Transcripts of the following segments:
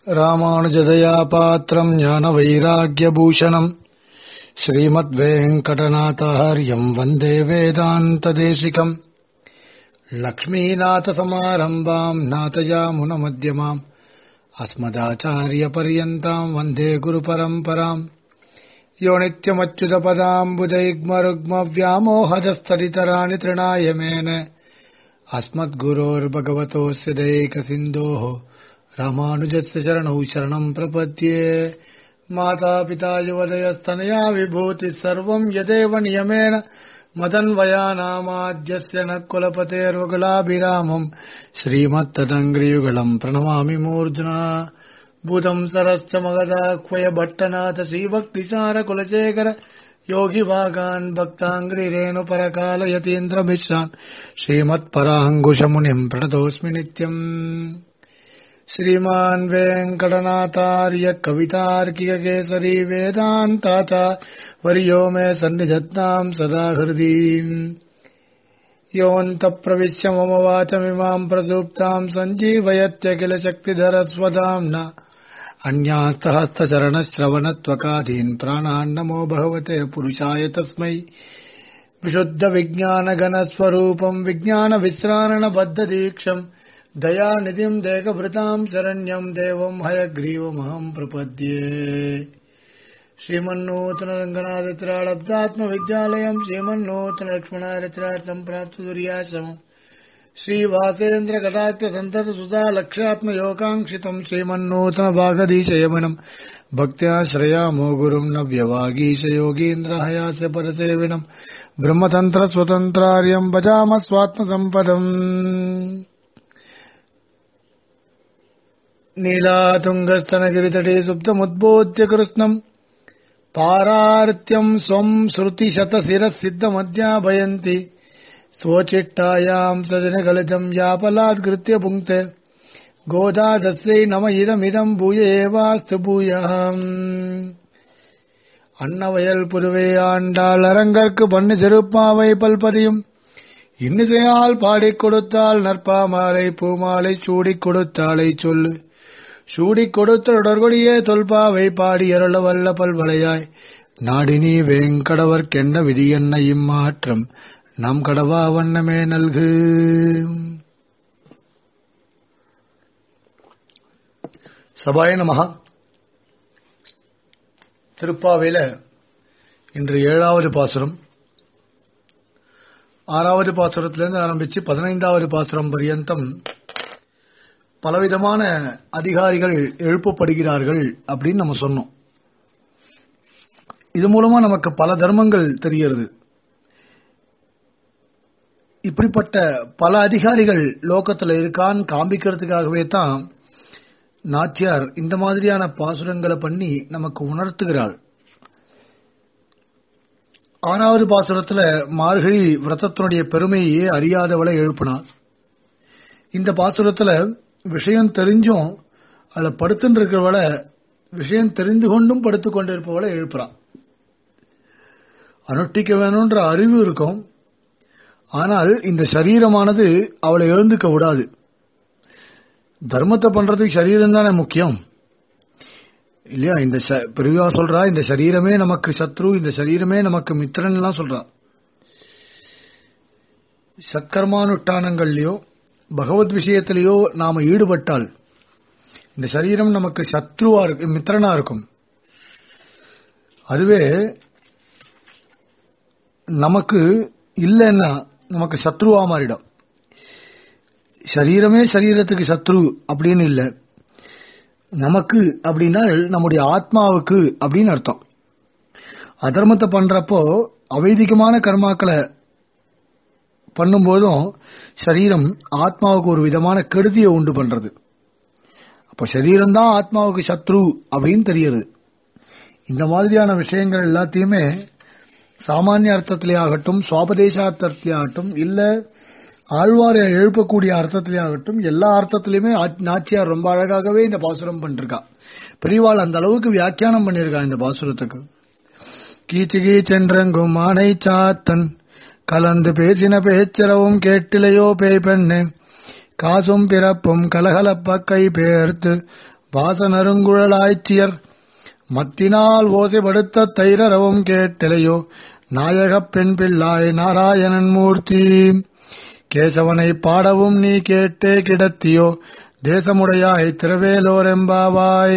ராமானுஜதயா பாத்திரம் ஞான வைராக்கியபூஷணம் ஸ்ரீமத்வேங்கடநாதாரியம் வந்தே வேதாந்ததேசிகம் லக்ஷ்மீநாதசமாரம்பாம் நாதயாமுனமத்தியமாம் अस्मदाचार्यपर्यन्ताम् वन्दे गुरुपरम्पराम् यो नित्यमच्युतपदाम्बुजैग्मरुग्मव्यामोहदस्तरितराणि तृणाय मेन अस्मद्गुरोर्भगवतोऽस्य दैकसिन्धोः रामानुजस्य चरणौ शरणम् प्रपद्ये मातापिता युवदयस्तनया विभूतिः सर्वम् यदेव नियमेन मदन्वयानामाद्यस्य न कुलपतेर्वकुलाभिरामम् श्रीमत्तदङ्ग्रियुगलम् प्रणमामि मूर्ध्ना भूतम् सरश्च मगदाह्वय भट्टनाथ श्रीभक्तिसारकुलशेखर योगिभागान् भक्ताङ्ग्रिरेणुपरकालयतीन्द्रमिश्रान् श्रीमत्पराङ्कुशमुनिम् प्रणतोऽस्मि नित्यम् श्रीमान् वेङ्कटनाथार्य कवितार्किककेसरी वेदान्ताचा वर्यो मे सन्निधत्ताम् सदा हृदि योऽन्तप्रविश्य मम वाचमिमाम् प्रसूप्ताम् सञ्जीवयत्य किल शक्तिधरस्वदाम्ना अन्यास्तहस्तचरणश्रवणत्वकाधीन् प्राणान् नमो भगवते पुरुषाय तस्मै विशुद्धविज्ञानगणस्वरूपम् विज्ञानविश्रारणबद्धदीक्षम् दयानिधिम् देकभृताम् शरण्यम् देवम् हयग्रीवमहम् प्रपद्ये श्रीमन्नूतनरङ्गनाथत्रालब्धात्मविद्यालयम् श्रीमन्नूतनलक्ष्मणारत्रार्थम् प्राप्तदुर्याश्रमम् श्रीवासेन्द्रकटाक्षसन्ततसुधा लक्ष्यात्मयोगाङ्क्षितम् श्रीमन्नूतनभागधीशयमनम् भक्त्या श्रयामो गुरुम् नव्यवागीशयोगीन्द्रहयास्य परसेविनम् ब्रह्मतन्त्रस्वतन्त्रार्यम् भजाम स्वात्मसम्पदम् नीलातुङ्गस्तनगिरितटे सुप्तमुद्बोध्य कृत्स्नम् पारार्त्यम् स्वम् श्रुतिशतशिरः सिद्धमध्याभयन्ति स्वचिट्टायाम् सजनकलितम् यापलात्कृत्य पुङ्क्ते गोदादस्यै नम इदमिदम् भूय एवास्तु பூயः அன்னவயல் புதுவை ஆண்டாள் அரங்கற்கு பண்ணு செருப்பாவை பல்பதியும் இன்னிசையால் பாடிக் கொடுத்தால் நற்பாமாலை பூமாலை சூடிக் கொடுத்தாலை சொல்லு சூடிக் கொடுத்த தொடர்கொடியே தொல்பாவை பாடி அருள வல்ல பல்வளையாய் நாடினி வேங்கடவர்க்கென்ன விதி என்ன இம்மாற்றம் நம் கடவா வண்ணமே நல்கு சபாய நமகா திருப்பாவையில இன்று ஏழாவது பாசுரம் ஆறாவது பாசுரத்திலிருந்து ஆரம்பிச்சு பதினைந்தாவது பாசுரம் பரியந்தம் பலவிதமான அதிகாரிகள் எழுப்பப்படுகிறார்கள் அப்படின்னு நம்ம சொன்னோம் இது மூலமா நமக்கு பல தர்மங்கள் தெரிகிறது இப்படிப்பட்ட பல அதிகாரிகள் லோகத்துல இருக்கான்னு காண்பிக்கிறதுக்காகவே தான் நாச்சியார் இந்த மாதிரியான பாசுரங்களை பண்ணி நமக்கு உணர்த்துகிறாள் ஆறாவது பாசுரத்துல மார்கழி விரதத்தினுடைய பெருமையே அறியாதவளை எழுப்பினார் இந்த பாசுரத்துல விஷயம் தெரிஞ்சும் அதுல படுத்துட்டு இருக்கிறவளை விஷயம் தெரிந்து கொண்டும் படுத்துக் கொண்டிருப்பவளை எழுப்புறான் அனுஷ்டிக்க வேணும்ன்ற அறிவு இருக்கும் ஆனால் இந்த சரீரமானது அவளை எழுந்துக்க விடாது தர்மத்தை பண்றதுக்கு சரீரம் தானே முக்கியம் இல்லையா இந்த பெரியவா சொல்றா இந்த சரீரமே நமக்கு சத்ரு இந்த சரீரமே நமக்கு மித்திரன் எல்லாம் சொல்றா சத்கர்மானுஷ்டானங்கள்லயோ பகவத் விஷயத்திலேயோ நாம ஈடுபட்டால் இந்த சரீரம் நமக்கு சத்ருவா இருக்கு மித்திரனா இருக்கும் அதுவே நமக்கு இல்லைன்னா நமக்கு சத்ருவா மாறிடும் சரீரமே சரீரத்துக்கு சத்ரு அப்படின்னு இல்லை நமக்கு அப்படின்னா நம்முடைய ஆத்மாவுக்கு அப்படின்னு அர்த்தம் அதர்மத்தை பண்றப்போ அவைதிகமான கர்மாக்களை பண்ணும்போதும் சரீரம் ஆத்மாவுக்கு ஒரு விதமான கெடுதியை உண்டு பண்றது அப்போ சரீரம் தான் ஆத்மாவுக்கு சத்ரு அப்படின்னு தெரியுது இந்த மாதிரியான விஷயங்கள் எல்லாத்தையுமே சாமானிய அர்த்தத்திலே ஆகட்டும் சுவாபதேசார்த்தத்திலே ஆகட்டும் இல்ல ஆழ்வாரை எழுப்பக்கூடிய அர்த்தத்திலே ஆகட்டும் எல்லா அர்த்தத்திலுமே நாச்சியார் ரொம்ப அழகாகவே இந்த பாசுரம் பண்ணிருக்கா பெரியவாள் அந்த அளவுக்கு வியாக்கியானம் பண்ணிருக்கா இந்த பாசுரத்துக்கு கீச்சு கீச்சென்றெங்கும் ஆனை சாத்தன் கலந்து பேசின பேச்சரவும் கேட்டிலையோ பேய் பெண்ணு காசும் பிறப்பும் கலகலப்ப கை பேர்த்து வாச நறுங்குழலாய்ச்சியர் மத்தினால் ஓசைப்படுத்த தைரரவும் கேட்டிலையோ நாயகப் பெண் பிள்ளாய் நாராயணன் மூர்த்தி கேசவனை பாடவும் நீ கேட்டே கிடத்தியோ தேசமுடையாய் திரவேலோரெம்பாவாய்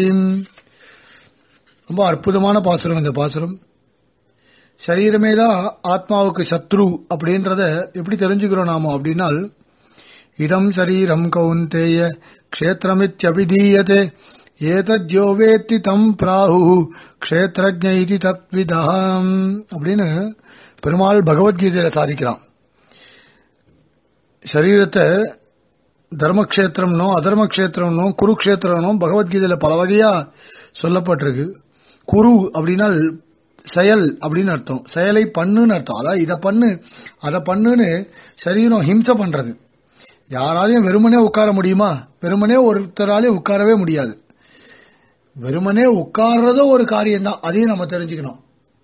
ரொம்ப அற்புதமான பாசுரம் இந்த பாசுரம் சரீரமே தான் ஆத்மாவுக்கு சத்ரு அப்படின்றத எப்படி தெரிஞ்சுக்கிறோம் நாம அப்படின்னால் இதம் சரீரம் கௌந்தேய க்ஷேத்திரமித்யபிதீயதே ஏதத்யோ வேத்தி தம் பிராஹு க்ஷேத்ரஜ இது தத்விதாம் அப்படின்னு பெருமாள் பகவத்கீதையில சாதிக்கிறான் சரீரத்தை தர்மக்ஷேத்திரம்னோ அதர்மக்ஷேத்திரம்னோ குருக்ஷேத்திரம்னோ பகவத்கீதையில பல வகையா சொல்லப்பட்டிருக்கு குரு அப்படின்னா செயல் அப்படின்னு அர்த்தம் செயலை பண்ணுன்னு அர்த்தம் அதாவது இதை பண்ணு அதை பண்ணுன்னு சரீரம் ஹிம்சை பண்றது யாராலையும் வெறுமனே உட்கார முடியுமா வெறுமனே ஒருத்தராலையும் உட்காரவே முடியாது வெறுமனே உட்கார்றதோ ஒரு காரியம்தான் அதையும் நம்ம தெரிஞ்சுக்கணும்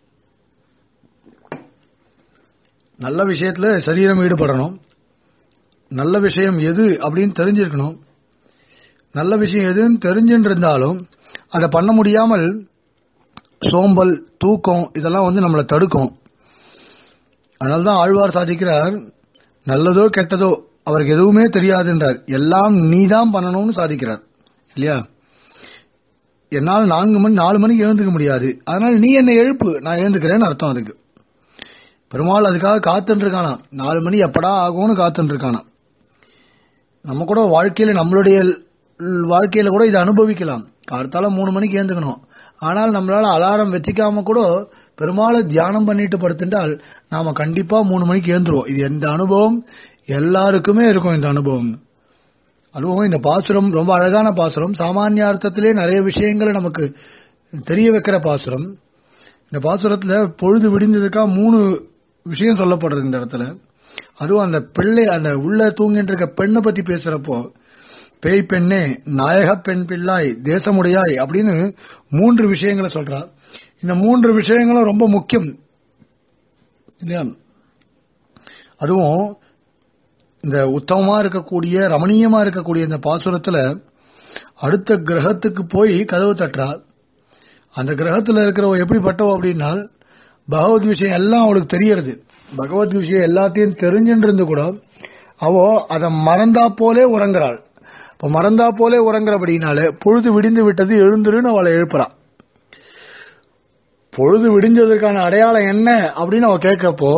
நல்ல விஷயத்துல சரீரம் ஈடுபடணும் நல்ல விஷயம் எது அப்படின்னு தெரிஞ்சிருக்கணும் நல்ல விஷயம் எதுன்னு தெரிஞ்சுட்டு இருந்தாலும் அதை பண்ண முடியாமல் சோம்பல் தூக்கம் இதெல்லாம் வந்து நம்மளை தடுக்கும் அதனால தான் ஆழ்வார் சாதிக்கிறார் நல்லதோ கெட்டதோ அவருக்கு எதுவுமே தெரியாதுன்றார் எல்லாம் நீதான் பண்ணணும்னு சாதிக்கிறார் இல்லையா என்னால் நான்கு மணி நாலு மணிக்கு எழுந்துக்க முடியாது அதனால நீ என்னை எழுப்பு நான் எழுந்துக்கிறேன்னு அர்த்தம் அதுக்கு பெருமாள் அதுக்காக காத்துட்டு இருக்கானா நாலு மணி எப்படா ஆகும்னு காத்துட்டு இருக்கானா நம்ம கூட வாழ்க்கையில நம்மளுடைய வாழ்க்கையில கூட இதை அனுபவிக்கலாம் காலத்தால மூணு மணிக்கு ஏந்துக்கணும் ஆனால் நம்மளால அலாரம் வச்சுக்காம கூட பெருமாளை தியானம் பண்ணிட்டு படுத்துட்டால் நாம கண்டிப்பா மூணு மணிக்கு ஏந்துருவோம் இது எந்த அனுபவம் எல்லாருக்குமே இருக்கும் இந்த அனுபவம் அதுவும் இந்த பாசுரம் ரொம்ப அழகான பாசுரம் சாமானிய அர்த்தத்திலே நிறைய விஷயங்களை நமக்கு தெரிய வைக்கிற பாசுரம் இந்த பாசுரத்துல பொழுது விடிஞ்சதுக்கா மூணு விஷயம் சொல்லப்படுறது இந்த இடத்துல அதுவும் அந்த பிள்ளை அந்த உள்ள தூங்கிட்டு இருக்க பெண்ணை பத்தி பேசுறப்போ பேய் பெண்ணே நாயக பெண் பிள்ளாய் தேசமுடையாய் அப்படின்னு மூன்று விஷயங்களை சொல்றா இந்த மூன்று விஷயங்களும் ரொம்ப முக்கியம் இல்லையா அதுவும் இந்த உத்தமமா இருக்கக்கூடிய ரமணீயமா இருக்கக்கூடிய இந்த பாசுரத்துல அடுத்த கிரகத்துக்கு போய் கதவு தட்டுறா அந்த கிரகத்துல இருக்கிறவ எப்படிப்பட்டவ அப்படின்னா பகவத் விஷயம் எல்லாம் அவளுக்கு தெரியறது பகவத் விஷயம் எல்லாத்தையும் தெரிஞ்சுட்டு இருந்து கூட அவோ அதை மறந்தா போலே உறங்குறாள் இப்ப மறந்தா போலே உறங்குறபடினாலே பொழுது விடிந்து விட்டது எழுந்துருன்னு அவளை எழுப்புறான் பொழுது விடிஞ்சதற்கான அடையாளம் என்ன அப்படின்னு அவ கேட்கப்போ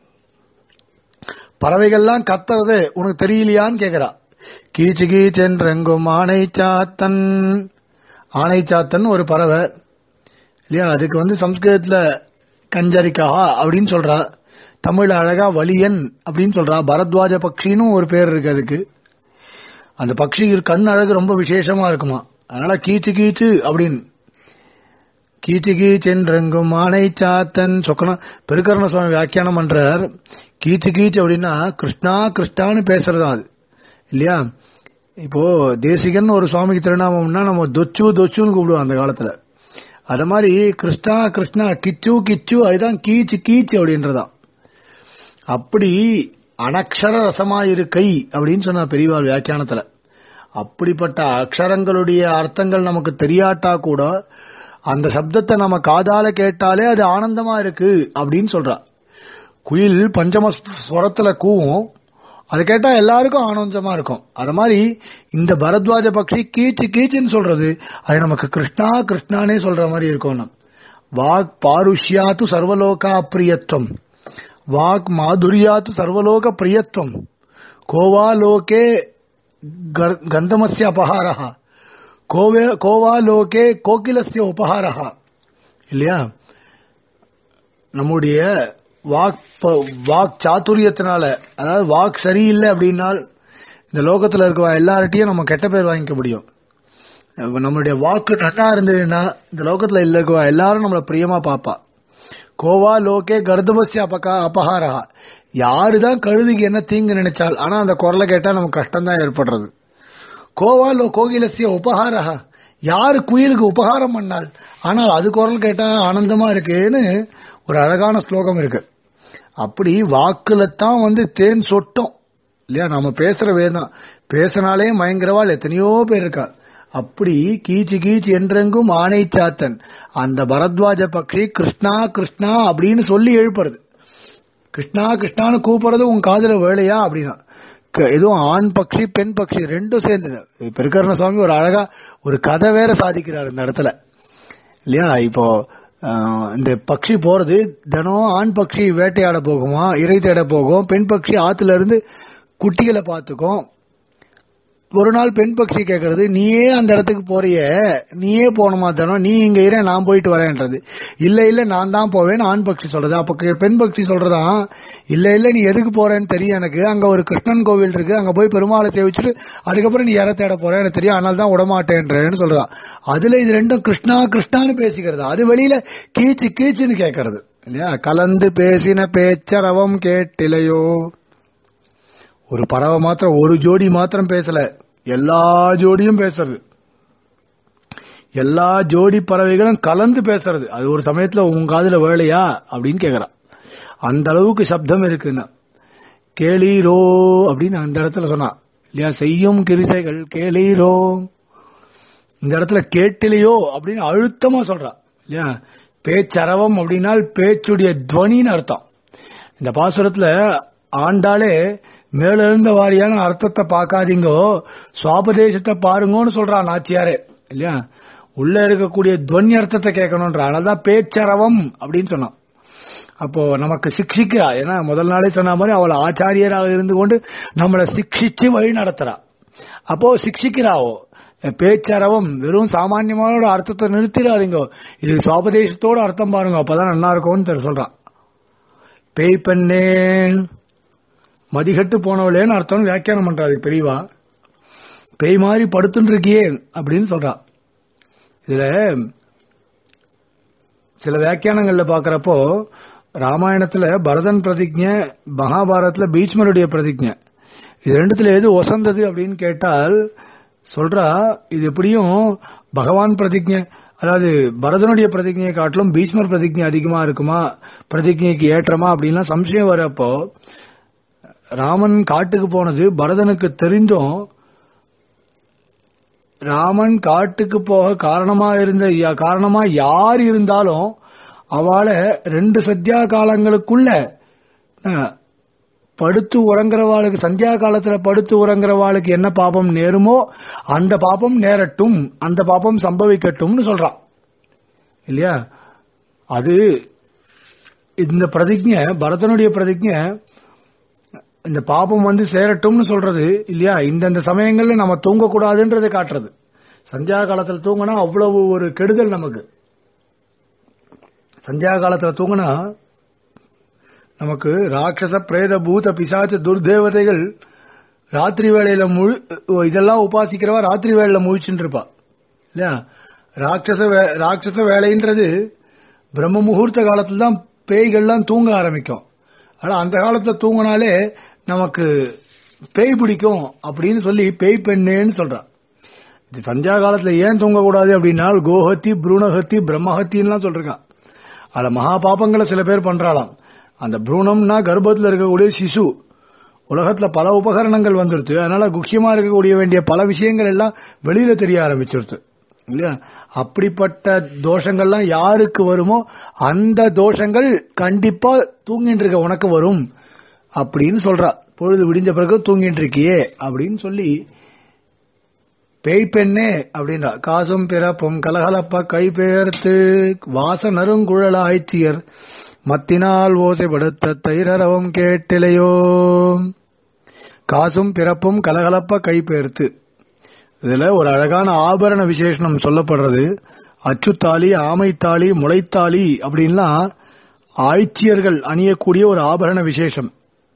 பறவைகள்லாம் கத்துறது உனக்கு தெரியலையான்னு கேக்குறா கீச்சு கீச்சென்றெங்கும் ஆனை சாத்தன் ஆனை சாத்தன் ஒரு பறவை இல்லையா அதுக்கு வந்து சம்ஸ்கிருதத்துல கஞ்சரிக்கா அப்படின்னு சொல்றா தமிழ் அழகா வலியன் அப்படின்னு சொல்றா பரத்வாஜ பக்ஷின்னு ஒரு பேர் இருக்கு அதுக்கு அந்த பக்ஷி கண் அழகு ரொம்ப விசேஷமா இருக்குமா அதனால கீச்சு கீச்சு அப்படின்னு கீச்சு கீச்சென்றெங்கும் ஆனை சாத்தன் சொக்கன பெருக்கரண சுவாமி வியாக்கியானம் பண்றார் கீச்சு கீச்சு அப்படின்னா கிருஷ்ணா கிருஷ்ணான்னு பேசுறதா அது இல்லையா இப்போ தேசிகன் ஒரு சுவாமிக்கு திருநாமம்னா நம்ம தொச்சு தொச்சுன்னு கூப்பிடுவோம் அந்த காலத்துல அது மாதிரி கிருஷ்ணா கிருஷ்ணா கிச்சு கிச்சு அதுதான் கீச்சு கீச்சு அப்படின்றதான் அப்படி அனக்ஷர ரசமாயிருக்கை அப்படின்னு சொன்ன பெரியவாள் வியாக்கியானத்துல அப்படிப்பட்ட அக்ஷரங்களுடைய அர்த்தங்கள் நமக்கு தெரியாட்டா கூட அந்த சப்தத்தை நம்ம காதால கேட்டாலே அது ஆனந்தமா இருக்கு அப்படின்னு சொல்றா குயில் பஞ்சம ஸ்வரத்துல கூவும் அது கேட்டா எல்லாருக்கும் ஆனந்தமா இருக்கும் அது மாதிரி இந்த பரத்வாஜ பக்ஷி கீச்சு கீச்சுன்னு சொல்றது அது நமக்கு கிருஷ்ணா கிருஷ்ணானே சொல்ற மாதிரி இருக்கும் வாக் பாருஷ்யாத்து சர்வலோகா பிரியத்துவம் வாக் மாதுரியாத்து சர்வலோக பிரியத்துவம் கோவா லோகே கந்தமஸ்ய அபஹாரா கோவே கோவா லோகே கோகிலஸ்ய உபஹாரா இல்லையா நம்முடைய வாக் வாக் சாத்துரியத்தினால அதாவது வாக் சரியில்லை அப்படின்னால் இந்த லோகத்துல இருக்க எல்லார்ட்டையும் நம்ம கெட்ட பேர் வாங்கிக்க முடியும் நம்மளுடைய வாக்கு நன்னா இருந்ததுன்னா இந்த லோகத்துல இல்ல இருக்க எல்லாரும் நம்மள பிரியமா பாப்பா கோவா லோகே கர்தபஸ்ய அபகா அபஹாரா யாருதான் கழுதுக்கு என்ன தீங்கு நினைச்சால் ஆனா அந்த குரலை கேட்டா நமக்கு கஷ்டம் தான் ஏற்படுறது கோவா லோ கோகிலசிய உபகாரா யாரு குயிலுக்கு உபகாரம் பண்ணால் ஆனால் அது குரல் கேட்டா ஆனந்தமா இருக்குன்னு ஒரு அழகான ஸ்லோகம் இருக்கு அப்படி வாக்குல தான் வந்து தேன் சொட்டும் இல்லையா நம்ம பேசுற வேதம் பேசினாலே மயங்கிறவாள் எத்தனையோ பேர் இருக்கா அப்படி கீச்சு கீச்சு என்றெங்கும் ஆணை சாத்தன் அந்த பரத்வாஜ பக்ஷி கிருஷ்ணா கிருஷ்ணா அப்படின்னு சொல்லி எழுப்புறது கிருஷ்ணா கிருஷ்ணான்னு கூப்பிடுறது உன் காதுல வேலையா அப்படின்னா க- எதுவும் ஆண் பக்ஷி பெண் பக்ஷி ரெண்டும் சேர்ந்து பெருக்கரண சுவாமி ஒரு அழகா ஒரு கதை வேற சாதிக்கிறார் இந்த இடத்துல இல்லையா இப்போ ஆஹ், இந்த பக்ஷி போறது தினம் ஆண் பக்ஷி வேட்டையாட போகுமா இறை தேட போகும் பெண் பக்ஷி ஆத்துல இருந்து குட்டிகளை பார்த்துக்கும் ஒரு நாள் பெண் பக்ஷி கேட்கறது நீயே அந்த இடத்துக்கு போறியே நீயே போகணுமா தினம் நீ இங்க இரு நான் போயிட்டு வரேன்றது இல்ல இல்ல நான் தான் போவேன் ஆண் பக்ஷி சொல்றது அப்ப கே- பெண் பக்ஷி சொல்றதா இல்ல இல்ல நீ எதுக்கு போறேன்னு தெரியும் எனக்கு அங்க ஒரு கிருஷ்ணன் கோவில் இருக்கு அங்க போய் பெருமாளை சேவிச்சுட்டு அதுக்கப்புறம் நீ இற தேட போற எனக்கு தெரியும் அதனால தான் விடமாட்டேன்றேன்னு சொல்றா அதுல இது ரெண்டும் கிருஷ்ணா கிருஷ்ணான்னு பேசிக்கிறது அது வெளியில கீச்சு கீச்சுன்னு கேட்கறது இல்லையா கலந்து பேசின பேச்சரவம் கேட்டிலையோ ஒரு பறவை மாத்திரம் ஒரு ஜோடி மாத்திரம் பேசல எல்லா ஜோடியும் பேசுறது எல்லா ஜோடி பறவைகளும் கலந்து பேசுறது அது ஒரு சமயத்துல உன் காதுல வேலையா அப்படின்னு கேக்குறான் அந்த அளவுக்கு சப்தம் இருக்குன்னா கேளீரோ அப்படின்னு அந்த இடத்துல சொன்னான் இல்லையா செய்யும் கிரிசைகள் கேளீரோ இந்த இடத்துல கேட்டிலையோ அப்படின்னு அழுத்தமா சொல்றான் இல்லையா பேச்சரவம் அப்படின்னால் பேச்சுடைய துவனின்னு அர்த்தம் இந்த பாசுரத்துல ஆண்டாலே மேல இருந்த வாரியான அர்த்தத்தை பார்க்காதீங்கோ சுவாபதேசத்தை பாருங்கன்னு சொல்றான் நாச்சியாரே இல்லையா உள்ள இருக்கக்கூடிய துவனி அர்த்தத்தை கேட்கணும்ன்ற அதனாலதான் பேச்சரவம் அப்படின்னு சொன்னான் அப்போ நமக்கு சிக்ஷிக்கிறா ஏன்னா முதல் நாளே சொன்ன மாதிரி அவள் ஆச்சாரியராக இருந்து கொண்டு நம்மளை சிக்ஷிச்சு வழி நடத்துறா அப்போ சிக்ஷிக்கிறாவோ பேச்சரவம் வெறும் சாமானியமான அர்த்தத்தை நிறுத்திடாதீங்க இது சுவாபதேசத்தோட அர்த்தம் பாருங்க அப்பதான் நல்லா இருக்கும்னு தெரி- சொல்றான் பேய் பெண்ணே மதிகட்டு போனவளேன்னு அர்த்தம் வியாக்கியானம் பண்றாரு பெரியவா பேய் மாதிரி படுத்துன்னு இருக்கியே அப்படின்னு சொல்றா இதுல சில வியாக்கியானங்கள்ல பாக்குறப்போ ராமாயணத்துல பரதன் பிரதிஜை மகாபாரதத்துல பீஷ்மருடைய பிரதிஜை இது ரெண்டுத்துல எது ஒசந்தது அப்படின்னு கேட்டால் சொல்றா இது எப்படியும் பகவான் பிரதிஜை அதாவது பரதனுடைய பிரதிஜையை காட்டிலும் பீஷ்மர் பிரதிஜை அதிகமா இருக்குமா பிரதிஜைக்கு ஏற்றமா அப்படின்லாம் சம்சயம் வரப்போ ராமன் காட்டுக்கு போனது பரதனுக்கு தெரிந்தும் ராமன் காட்டுக்கு போக காரணமா இருந்த யா- காரணமா யார் இருந்தாலும் அவளை ரெண்டு சத்யா காலங்களுக்குள்ள அஹ், படுத்து உறங்குறவாளுக்கு சந்தியா காலத்துல படுத்து உறங்குறவாளுக்கு என்ன பாபம் நேருமோ அந்த பாபம் நேரட்டும் அந்த பாபம் சம்பவிக்கட்டும்னு சொல்றான் இல்லையா அது இந்த பிரதிஜை பரதனுடைய பிரதிஜை இந்த பாபம் வந்து சேரட்டும்னு சொல்றது இல்லையா இந்தந்த சமயங்கள்ல நம்ம தூங்கக்கூடாதுன்றதை காட்டுறது சந்தியா காலத்துல தூங்கினா அவ்வளவு ஒரு கெடுதல் நமக்கு சந்தியா காலத்துல தூங்கினா நமக்கு ராட்சச பிரேத பூத பிசாச்ச துர்தேவதைகள் ராத்திரி வேளையில முழு இதெல்லாம் உபாசிக்கிறவா ராத்திரி வேளையில முழிச்சுட்டு இருப்பா இல்லையா ராட்சச வே- ராட்சச வேலைன்றது பிரம்ம முகூர்த்த காலத்துல தான் பேய்கள்லாம் தூங்க ஆரம்பிக்கும் ஆனா அந்த காலத்துல தூங்கினாலே நமக்கு பேய் பிடிக்கும் அப்படின்னு சொல்லி பேய் பெண்ணேன்னு சொல்றா இது சந்தியா காலத்துல ஏன் தூங்கக்கூடாது அப்படின்னா கோஹத்தி புரூணஹத்தி பிரம்மஹத்தின்லாம் சொல்றா அதுல மகா பாபங்களை சில பேர் பண்றாளாம் அந்த புரூணம்னா கர்ப்பத்துல இருக்கக்கூடிய சிசு உலகத்துல பல உபகரணங்கள் வந்துருச்சு அதனால குக்கியமா இருக்கக்கூடிய வேண்டிய பல விஷயங்கள் எல்லாம் வெளியில தெரிய ஆரம்பிச்சிருச்சு இல்லையா அப்படிப்பட்ட தோஷங்கள்லாம் யாருக்கு வருமோ அந்த தோஷங்கள் கண்டிப்பா தூங்கிட்டு இருக்க உனக்கு வரும் அப்படின்னு சொல்றா பொழுது விடிஞ்ச பிறகு தூங்கிட்டு இருக்கியே அப்படின்னு சொல்லி பேய் பெண்ணே அப்படின்றா காசும் பிறப்பும் கலகலப்ப கைபெயர்த்து வாச நறுங்குழல ஆய்ச்சியர் மத்தினால் ஓசைப்படுத்த தைரரவம் கேட்டிலையோ காசும் பிறப்பும் கலகலப்ப கைபெயர்த்து இதுல ஒரு அழகான ஆபரண விசேஷனம் சொல்லப்படுறது அச்சுத்தாலி ஆமைத்தாலி முளைத்தாலி அப்படின்லாம் ஆய்ச்சியர்கள் அணியக்கூடிய ஒரு ஆபரண விசேஷம்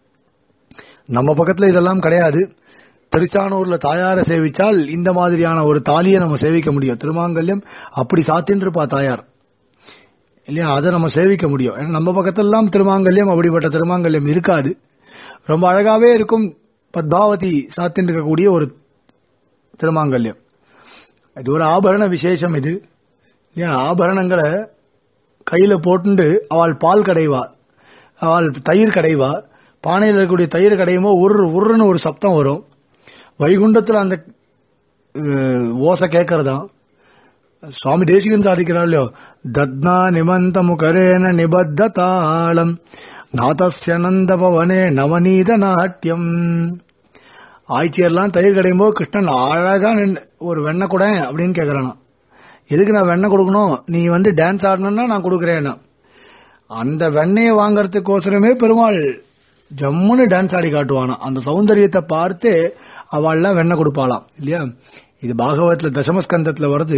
நம்ம பக்கத்துல இதெல்லாம் கிடையாது திருச்சானூர்ல தாயாரை சேவிச்சால் இந்த மாதிரியான ஒரு தாலியை நம்ம சேவிக்க முடியும் திருமாங்கல்யம் அப்படி சாத்தின்னு இருப்பா தாயார் இல்லையா அதை நம்ம சேவிக்க முடியும் ஏன்னா நம்ம பக்கத்தெல்லாம் திருமாங்கல்யம் அப்படிப்பட்ட திருமாங்கல்யம் இருக்காது ரொம்ப அழகாவே இருக்கும் பத்மாவதி சாத்தின்னு இருக்கக்கூடிய ஒரு திருமாங்கல்யம் இது ஒரு ஆபரண விசேஷம் இது ஏன் ஆபரணங்களை கையில போட்டுண்டு அவள் பால் கடைவா அவள் தயிர் கடைவா பானையில் இருக்கக்கூடிய தயிர் கடையுமோ உரு உருன்னு ஒரு சப்தம் வரும் வைகுண்டத்துல அந்த அஹ், ஓசை கேட்கறதா சுவாமி தேசிகன் சாதிக்கிறார் இல்லையோ தத்னா நிமந்த முகரேன நிபத்த தாளம் நாதஸ்ய நந்த பவனே நவநீத நாட்டியம் ஆய்ச்சியர்லாம் தயிர் கடையும் போது கிருஷ்ணன் அழகா நின்னு ஒரு வெண்ணெய் கூட அப்படின்னு கேக்குறானா எதுக்கு நான் வெண்ணெய் கொடுக்கணும் நீ வந்து டான்ஸ் ஆடணும்னா நான் கொடுக்குறேன்னா அந்த வெண்ணெயை வாங்கறதுக்கோசரமே பெருமாள் ஜம்முன்னு டான்ஸ் ஆடி காட்டுவானா அந்த சௌந்தரியத்தை பார்த்து அவள்லாம் வெண்ணெய் கொடுப்பாளாம் இல்லையா இது பாகவத்ல தசமஸ்கந்தத்துல வருது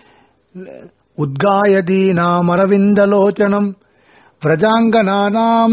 உத்காயதி நாம் அரவிந்தலோச்சனம் விரஜாங்கனானாம்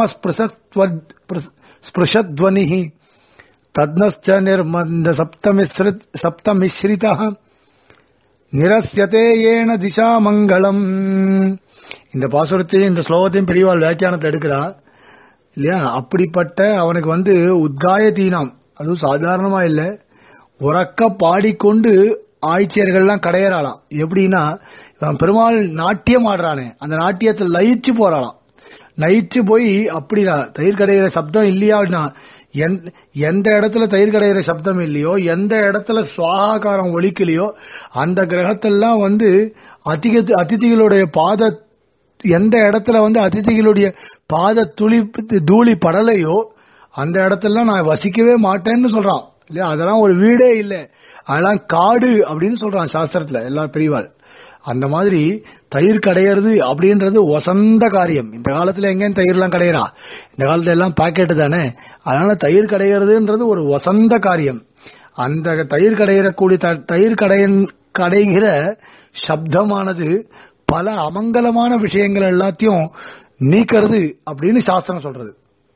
திவமஸ்பிருஷத்வனி தத்னஸ்ச நிர்மந்த சப்தமிஸ்ரித் சப்தமிஸ்ரிதः நிரஸ்யதே ஏன திசா மங்களம் இந்த பாசுரத்தையும் இந்த ஸ்லோகத்தையும் பெரியவாள் வியாக்கியானத்தை எடுக்கிறா இல்லையா அப்படிப்பட்ட அவனுக்கு வந்து உத்காயத்தீனாம் அதுவும் சாதாரணமா இல்ல உறக்க பாடிக்கொண்டு ஆய்ச்சியர்கள்லாம் கடையறாளாம் எப்படின்னா இவன் பெருமாள் நாட்டியம் ஆடுறானே அந்த நாட்டியத்தை லயிச்சு போறாளாம் லயிச்சு போய் அப்படிதான் தயிர் கடையிற சப்தம் இல்லையா அப்படின்னா எந்த- எந்த இடத்துல தயிர் கடையிற சப்தம் இல்லையோ எந்த இடத்துல சுவாகாரம் ஒலிக்கலையோ அந்த கிரகத்தெல்லாம் வந்து அதிக அதிதிகளுடைய பாத எந்த இடத்துல வந்து அதிதிகளுடைய பாத துளி தூளி படலையோ அந்த இடத்துல நான் வசிக்கவே மாட்டேன்னு சொல்றான் இல்லையா அதெல்லாம் ஒரு வீடே இல்லை அதெல்லாம் காடு அப்படின்னு சொல்றான் சாஸ்திரத்துல எல்லா பெரியவாள் அந்த மாதிரி தயிர் கடையிறது அப்படின்றது வசந்த காரியம் இந்த காலத்துல எங்கேயும் தயிர்லாம் கடையிறா இந்த காலத்துல எல்லாம் பாக்கெட்டு தானே அதனால தயிர் கடையிறதுன்றது ஒரு வசந்த காரியம் அந்த தயிர் கடையிறக்கூடிய த- தயிர் கடையின் கடைகிற சப்தமானது பல அமங்கலமான விஷயங்கள் எல்லாத்தையும் நீக்கிறது அப்படின்னு சாஸ்திரம் சொல்றது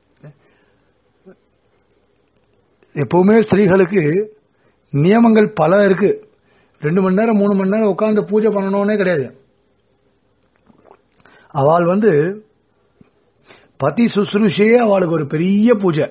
எப்பவுமே ஸ்திரீகளுக்கு நியமங்கள் பல இருக்கு ரெண்டு மணி நேரம் மூணு மணி நேரம் உட்கார்ந்து பூஜை பண்ணணும்னே கிடையாது அவள் வந்து பதி சுசுருஷையே அவளுக்கு ஒரு பெரிய பூஜை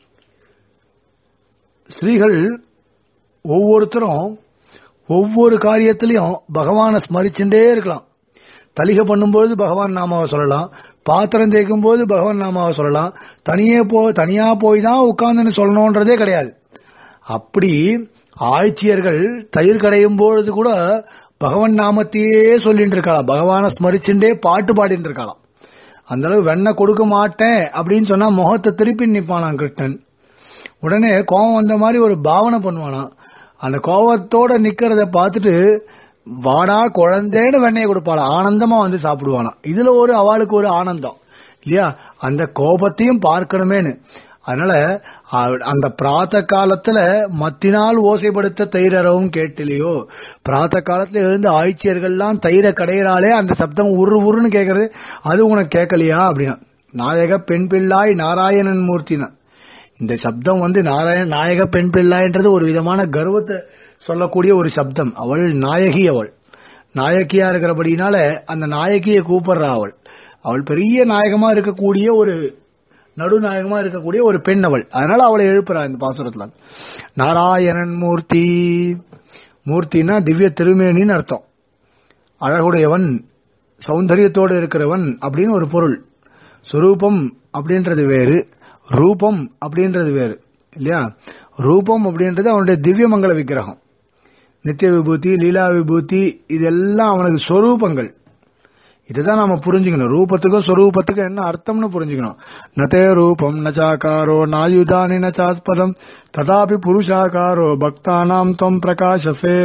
ஸ்திரீகள் ஒவ்வொருத்தரும் ஒவ்வொரு காரியத்திலையும் பகவானை ஸ்மரிச்சுட்டே இருக்கலாம் தலிகை பண்ணும்போது பகவான் நாமாவை சொல்லலாம் பாத்திரம் தேய்க்கும் போது பகவான் நாமாவை சொல்லலாம் தனியே போ தனியா போய் தான் உட்கார்ந்துன்னு சொல்லணுன்றதே கிடையாது அப்படி ஆட்சியர்கள் தயிர் கடையும் பொழுது கூட பகவான் நாமத்தையே சொல்லிட்டு இருக்கலாம் பகவானை ஸ்மரிச்சுட்டே பாட்டு பாடிட்டு இருக்கலாம் அந்த அளவு வெண்ணெய் கொடுக்க மாட்டேன் அப்படின்னு சொன்னா முகத்தை திருப்பி நிப்பானாம் கிருஷ்ணன் உடனே கோபம் வந்த மாதிரி ஒரு பாவனை பண்ணுவானாம் அந்த கோபத்தோட நிக்கிறத பார்த்துட்டு வாடா குழந்தைன்னு வெண்ணெயை கொடுப்பாளாம் ஆனந்தமா வந்து சாப்பிடுவானாம் இதுல ஒரு அவளுக்கு ஒரு ஆனந்தம் இல்லையா அந்த கோபத்தையும் பார்க்கணுமேனு அதனால அவ- அந்த பிராத்த காலத்துல மத்தினால் ஓசைப்படுத்த தயிரறவும் கேட்டிலையோ பிராத்த காலத்துல எழுந்து ஆய்ச்சியர்கள்லாம் தயிரை கடையிறாலே அந்த சப்தம் உரு உருன்னு கேக்குறது அது உனக்கு கேட்கலையா அப்படின்னா நாயக பெண் பிள்ளாய் நாராயணன் மூர்த்தினா இந்த சப்தம் வந்து நாராயண நாயக பெண் பிள்ளாய்ன்றது ஒரு விதமான கர்வத்தை சொல்லக்கூடிய ஒரு சப்தம் அவள் நாயகி அவள் நாயகியா இருக்கிறபடினால அந்த நாயகியை கூப்பிடுறா அவள் அவள் பெரிய நாயகமா இருக்கக்கூடிய ஒரு நடுநாயகமா இருக்கக்கூடிய ஒரு பெண் அவள் அதனால அவளை எழுப்புறா இந்த பாசுரத்துல நாராயணன் மூர்த்தி மூர்த்தினா திவ்ய திருமேனின்னு அர்த்தம் அழகுடையவன் சௌந்தரியத்தோடு இருக்கிறவன் அப்படின்னு ஒரு பொருள் சுரூபம் அப்படின்றது வேறு ரூபம் அப்படின்றது வேறு இல்லையா ரூபம் அப்படின்றது அவனுடைய திவ்யமங்கல விக்கிரகம் நித்திய விபூதி லீலா விபூதி இதெல்லாம் அவனுக்கு சொரூபங்கள் இதுதான் நாம புரிஞ்சுக்கணும் ரூபத்துக்கும் சொரூபத்துக்கும் என்ன அர்த்தம்னு புரிஞ்சுக்கணும் நதே ரூபம் நச்சாக்காரோ நாயுதானி நச்சாஸ்பதம் ததாபி புருஷாக்காரோ பக்தானாம் தொம் பிரகாசசே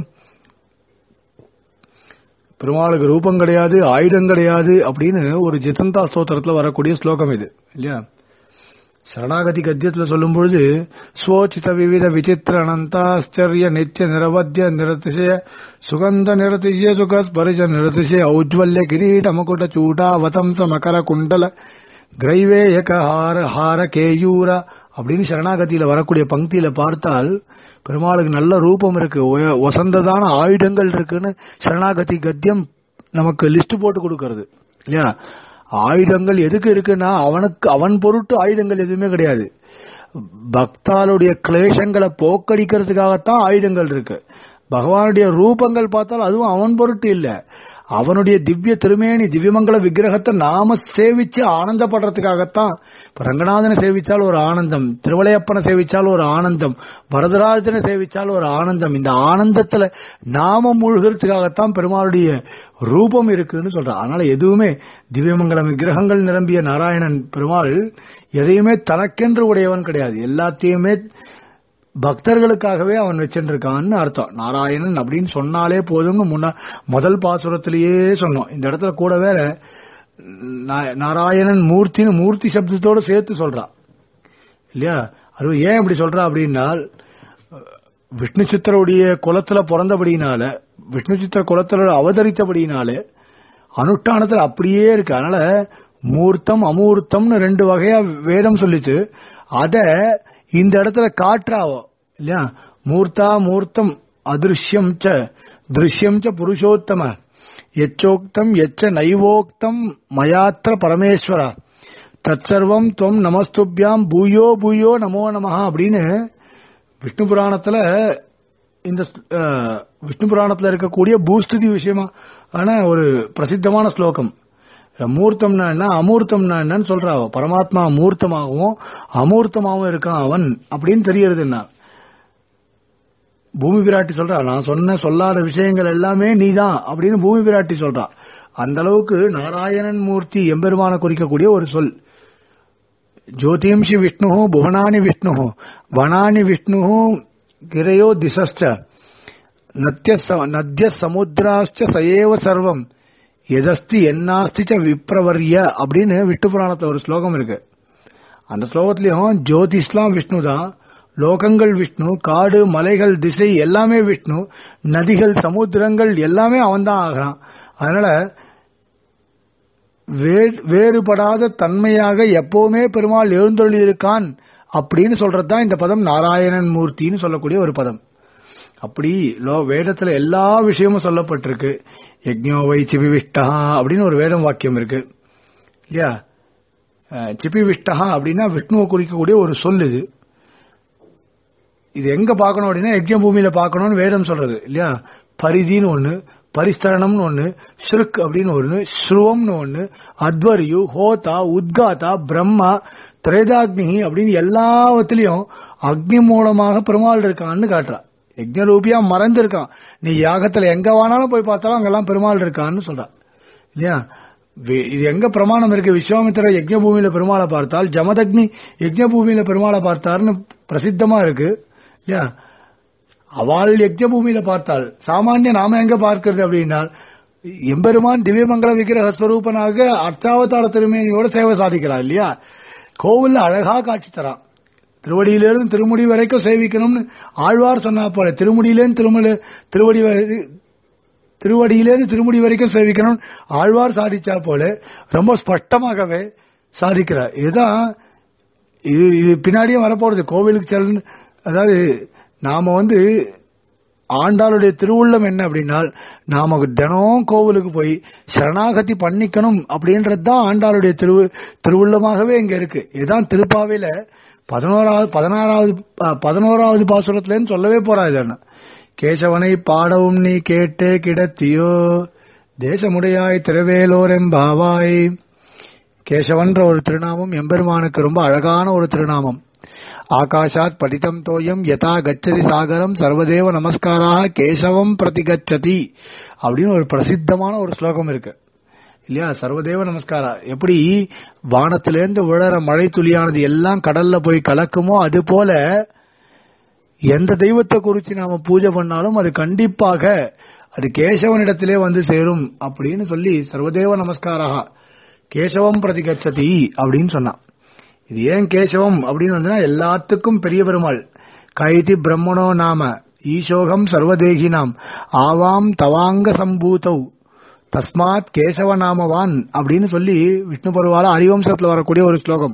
பெருமாளுக்கு ரூபம் கிடையாது ஆயுதம் கிடையாது அப்படின்னு ஒரு ஜிதந்தா ஸ்தோத்திரத்துல வரக்கூடிய ஸ்லோகம் இது இல்லையா சரணாகதி கத்தியத்துல சொல்லும் பொழுது ஸ்வோச்சித விவித விசித்திர அனந்தாச்சரிய நித்திய நிரவத்திய நிரதிசய சுகந்த நிரதிசய சுக ஸ்பரிஜ நிரதிசய ஔஜ்வல்ய கிரீட முகுட சூடா வதம்ச மகர குண்டல கிரைவேயக ஹார ஹார கேயூர அப்படின்னு சரணாகதியில வரக்கூடிய பங்கியில பார்த்தால் பெருமாளுக்கு நல்ல ரூபம் இருக்கு ஒய- வசந்ததான ஆயுதங்கள் இருக்குன்னு சரணாகதி கத்தியம் நமக்கு லிஸ்ட் போட்டு கொடுக்கறது இல்லையா ஆயுதங்கள் எதுக்கு இருக்குன்னா அவனுக்கு அவன் பொருட்டு ஆயுதங்கள் எதுவுமே கிடையாது பக்தாளுடைய கிளேசங்களை போக்கடிக்கிறதுக்காகத்தான் ஆயுதங்கள் இருக்கு பகவானுடைய ரூபங்கள் பார்த்தால் அதுவும் அவன் பொருட்டு இல்ல அவனுடைய திவ்ய திருமேனி திவ்யமங்கல விக்கிரகத்தை நாம சேவிச்சு ஆனந்தப்படுறதுக்காகத்தான் இப்ப ரங்கநாதனை சேவிச்சால் ஒரு ஆனந்தம் திருவளையப்பனை சேவிச்சால் ஒரு ஆனந்தம் வரதராஜனை சேவிச்சால் ஒரு ஆனந்தம் இந்த ஆனந்தத்துல நாம மூழ்கிறதுக்காகத்தான் பெருமாளுடைய ரூபம் இருக்குன்னு சொல்றான் அதனால எதுவுமே திவ்யமங்கலம் விக்கிரகங்கள் நிரம்பிய நாராயணன் பெருமாள் எதையுமே தனக்கென்று உடையவன் கிடையாது எல்லாத்தையுமே பக்தர்களுக்காகவே அவன் வச்சிருக்கான்னு அர்த்தம் நாராயணன் அப்படின்னு சொன்னாலே போதும்னு முன்ன முதல் பாசுரத்திலேயே சொன்னோம் இந்த இடத்துல கூட வேற நா- நாராயணன் மூர்த்தின்னு மூர்த்தி சப்தத்தோட சேர்த்து சொல்றா இல்லையா அது ஏன் இப்படி சொல்றா அப்படின்னால் விஷ்ணு சித்தருடைய குலத்துல பிறந்தபடினால விஷ்ணு சித்திர குலத்துல அவதரித்தபடினால அனுஷ்டானத்துல அப்படியே இருக்கு அதனால மூர்த்தம் அமூர்த்தம்னு ரெண்டு வகையா வேதம் சொல்லிச்சு அத இந்த இடத்துல காட்டுறாவோ இல்லையா மூர்த்தா மூர்த்தம் அதிருஷ்யம் ச திருஷ்யம் ச புருஷோத்தம எச்சோக்தம் எச்ச நைவோக்தம் மயாத்திர பரமேஸ்வரா தற்சர்வம் துவம் நமஸ்துபியாம் பூயோ பூயோ நமோ நமஹ அப்படின்னு விஷ்ணு புராணத்துல இந்த அஹ், விஷ்ணு புராணத்துல இருக்கக்கூடிய பூஸ்துதி விஷயமா ஆன ஒரு பிரசித்தமான ஸ்லோகம் மூர்த்தம்னா என்ன அமூர்த்தம்னா என்னன்னு சொல்றா அவ. பரமாத்மா மூர்த்தமாகவும் அமூர்த்தமாகவும் இருக்கான் அவன் அப்படின்னு தெரியறது என்ன பூமி பிராட்டி சொல்றா நான் சொன்ன சொல்லாத விஷயங்கள் எல்லாமே நீதான் அப்படின்னு பூமி பிராட்டி சொல்றா அந்த அளவுக்கு நாராயணன் மூர்த்தி எம்பெருமான குறிக்கக்கூடிய ஒரு சொல் ஜோதிம்ஷி விஷ்ணு புவனானி விஷ்ணு வனானி விஷ்ணு கிரையோ திசஸ்ச நத்திய ச- நத்திய சமுத்திராச்ச சயேவ சர்வம் எதஸ்தி என்னாஸ்தி ச விப்ரவர்ய அப்படின்னு விஷ்ணு புராணத்துல ஒரு ஸ்லோகம் இருக்கு அந்த ஸ்லோகத்திலையும் ஜோதிஷ்லாம் விஷ்ணு தான் லோகங்கள் விஷ்ணு காடு மலைகள் திசை எல்லாமே விஷ்ணு நதிகள் சமுத்திரங்கள் எல்லாமே அவன்தான் ஆகிறான் அதனால வே- வேறுபடாத தன்மையாக எப்பவுமே பெருமாள் எழுந்தொழி இருக்கான் அப்படின்னு சொல்றதுதான் இந்த பதம் நாராயணன் மூர்த்தின்னு சொல்லக்கூடிய ஒரு பதம் அப்படி லோ வேதத்துல எல்லா விஷயமும் சொல்லப்பட்டிருக்கு யக்ஞோ வை சிபிவிஷ்டா அப்படின்னு ஒரு வேதம் வாக்கியம் இருக்கு இல்லையா அஹ், சிபிவிஷ்டா அப்படின்னா விஷ்ணுவை குறிக்கக்கூடிய ஒரு சொல் இது இது எங்க பார்க்கணும் அப்படின்னா யஜ்ஞ பூமியில பார்க்கணும்னு வேதம் சொல்றது இல்லையா பரிதின்னு ஒண்ணு பரிஸ்தரணம்னு ஒண்ணு ஸ்ருக் அப்படின்னு ஒண்ணு ஸ்ருவம்னு ஒண்ணு அத்வரியு ஹோதா உத்காதா பிரம்மா திரேதாக்னி அப்படின்னு எல்லாவத்திலையும் அக்னி மூலமாக பெருமாள் இருக்கான்னு காட்டுறா யஜ்ஞ ரூபியா மறைஞ்சிருக்கான் நீ யாகத்துல எங்க வேணாலும் போய் பார்த்தாலும் அங்கெல்லாம் பெருமாள் இருக்கான்னு சொல்றா இல்லையா வே- இது எங்க பிரமாணம் இருக்கு விஸ்வாமித்திர யஜ்ஞ பூமியில பெருமாளை பார்த்தால் ஜமதக்னி யஜ்ஞ பூமியில பெருமாளை பார்த்தார்னு பிரசித்தமா இருக்கு இல்லையா அவள் யஜ்ஞ பூமியில பார்த்தாள் சாமானிய நாம எங்க பார்க்கிறது அப்படின்னால் எம்பெருமான் திவ்யமங்கல விக்கிரக ஸ்வரூபனாக அர்ச்சாவதார திருமேனியோட சேவை சாதிக்கிறார் இல்லையா கோவில்ல அழகா காட்சி தரான் திருவடியிலிருந்து திருமுடி வரைக்கும் சேவிக்கணும்னு ஆழ்வார் சொன்னா போல திருமுடியிலேருந்து திருமல திருவடி வரை- திருவடியிலேருந்து திருமுடி வரைக்கும் சேவிக்கணும் ஆழ்வார் சாதிச்சா போல ரொம்ப ஸ்பஷ்டமாகவே சாதிக்கிறார் இதுதான் இது இது பின்னாடியே வரப்போறது கோவிலுக்கு செல் அதாவது நாம வந்து ஆண்டாளுடைய திருவுள்ளம் என்ன அப்படின்னால் நாம தினம் கோவிலுக்கு போய் சரணாகதி பண்ணிக்கணும் அப்படின்றது தான் ஆண்டாளுடைய திரு திருவுள்ளமாகவே இங்க இருக்கு இதுதான் திருப்பாவையில பதினோராவது பதினாறாவது ப- பதினோராவது பாசுரத்துலன்னு சொல்லவே போறாது என்ன கேசவனை பாடவும் நீ கேட்டே கிடத்தியோ தேசமுடையாய் திருவேலோரெம்பாவாய் கேசவன்ற ஒரு திருநாமம் எம்பெருமானுக்கு ரொம்ப அழகான ஒரு திருநாமம் ஆகாஷாத் படிதம் தோயம் யதா கச்சதி சாகரம் சர்வதேவ நமஸ்காராக கேசவம் பிரதிகச்சதி அப்படின்னு ஒரு பிரசித்தமான ஒரு ஸ்லோகம் இருக்கு இல்லையா சர்வதேவ நமஸ்காரா எப்படி வானத்திலேருந்து விழற மழை துளியானது எல்லாம் கடல்ல போய் கலக்குமோ அது போல எந்த தெய்வத்தை குறித்து நாம பூஜை பண்ணாலும் அது கண்டிப்பாக அது கேசவனிடத்திலே வந்து சேரும் அப்படின்னு சொல்லி சர்வதேவ நமஸ்காரா கேசவம் பிரதிகச்சதி அப்படின்னு சொன்னான் இது ஏன் கேசவம் அப்படின்னு வந்தா எல்லாத்துக்கும் பெரிய பெருமாள் கைதி பிரம்மணோ நாம ஈசோகம் சர்வதேகினாம் ஆவாம் தவாங்க சம்பூதௌ தஸ்மாத் கேசவ நாமவான் அப்படின்னு சொல்லி விஷ்ணு பருவால ஹரிவம்சத்துல வரக்கூடிய ஒரு ஸ்லோகம்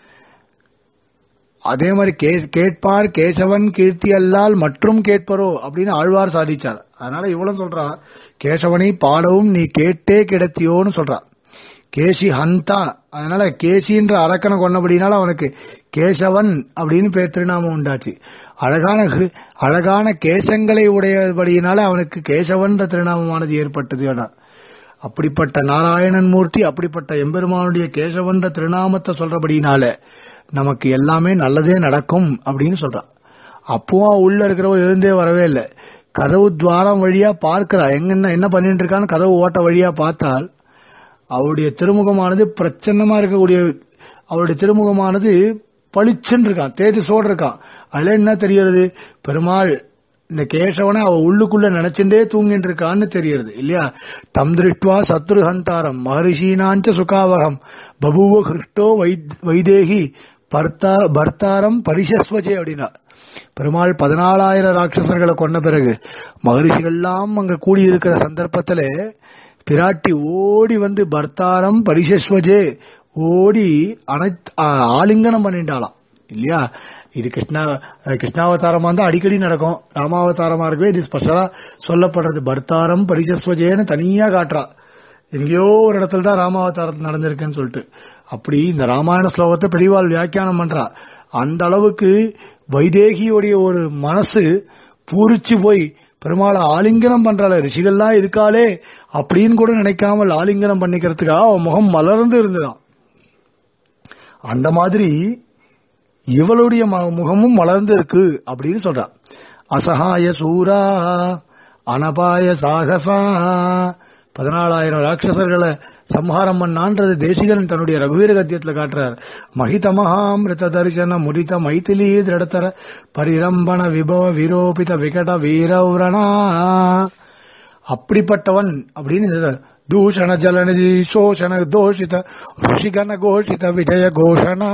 அதே மாதிரி கே- கேட்பார் கேசவன் கீர்த்தி அல்லால் மற்றும் கேட்பரோ அப்படின்னு ஆழ்வார் சாதிச்சார் அதனால இவ்வளவு சொல்றா கேசவனை பாடவும் நீ கேட்டே கிடத்தியோன்னு சொல்றா கேசி ஹந்தா அதனால கேசின்ற அரக்கனை கொண்டபடினால அவனுக்கு கேசவன் அப்படின்னு பேர் திருநாமம் உண்டாச்சு அழகான ஹிரு- அழகான கேசங்களை உடையபடியினால அவனுக்கு கேசவன்ற திருநாமமானது ஏற்பட்டது என. அப்படிப்பட்ட நாராயணன் மூர்த்தி அப்படிப்பட்ட எம்பெருமானுடைய கேசவன்ற திருநாமத்தை சொல்றபடினால நமக்கு எல்லாமே நல்லதே நடக்கும் அப்படின்னு சொல்றான் அப்பவும் உள்ள இருக்கிறவ எழுந்தே வரவே இல்லை கதவு துவாரம் வழியா பார்க்கிறா எங்க என்ன பண்ணிட்டு இருக்கான்னு கதவு ஓட்ட வழியா பார்த்தால் அவருடைய திருமுகமானது பிரச்சன்னமா இருக்கக்கூடிய அவருடைய திருமுகமானது பளிச்சுன்னு இருக்கான் தேஜஸோடு இருக்கான் அதுல என்ன தெரியறது பெருமாள் இந்த கேசவனை அவ உள்ளுக்குள்ள நினைச்சுட்டே தூங்கிட்டு இருக்கான்னு தெரியறது இல்லையா தம் திருஷ்டுவா சத்ருஹந்தாரம் மகரிஷீனாஞ்ச சுகாவகம் பபுவ கிருஷ்டோ வைதேகி பர்த்தா பர்த்தாரம் பரிசஸ்வஜே அப்படின்னா பெருமாள் பதினாலாயிரம் ராட்சசர்களை கொண்ட பிறகு மகரிஷிகள்லாம் அங்க கூடி இருக்கிற சந்தர்ப்பத்துல பிராட்டி ஓடி வந்து பர்த்தாரம் பரிசஸ்வஜே ஓடி அனைத்து ஆலிங்கனம் பண்ணிட்டாளாம் இல்லையா இது கிருஷ்ணா கிருஷ்ணாவதாரமா இருந்தா அடிக்கடி நடக்கும் ராமாவதாரமா இருக்கவே இது ஸ்பெஷலா சொல்லப்படுறது பர்த்தாரம் பரிசஸ்வஜேன்னு தனியா காட்டுறா எங்கேயோ ஒரு இடத்துல தான் ராமாவதாரத்தில் நடந்திருக்குன்னு சொல்லிட்டு அப்படி இந்த ராமாயண ஸ்லோகத்தை பெரியவாள் வியாக்கியானம் பண்றா அந்த அளவுக்கு வைதேகியுடைய ஒரு மனசு பூரிச்சு போய் பெருமாளை ஆலிங்கனம் பண்றாள் ரிஷிகள்லாம் இருக்காளே அப்படின்னு கூட நினைக்காமல் ஆலிங்கனம் பண்ணிக்கிறதுக்காக அவன் முகம் மலர்ந்து இருந்துதான் அந்த மாதிரி இவளுடைய முகமும் மலர்ந்து இருக்கு அப்படின்னு சொல்றா அசகாய சூரா அனபாய சாகசா பதினாலாயிரம் ராட்சசர்களை சம்ஹாரம் பண்ணான்றது தேசிகன் தன்னுடைய ரகுவீர கத்தியத்துல காட்டுறார் மகிதமஹாமிருத தரிசன முரித மைதிலி திரடத்தர பரிரம்பண விபவ விரோபித விகட வீரௌரணா அப்படிப்பட்டவன் அப்படின்னு தூஷண ஜலநிதி சோஷண தோஷித ருஷிகன கோஷித விஜய கோஷனா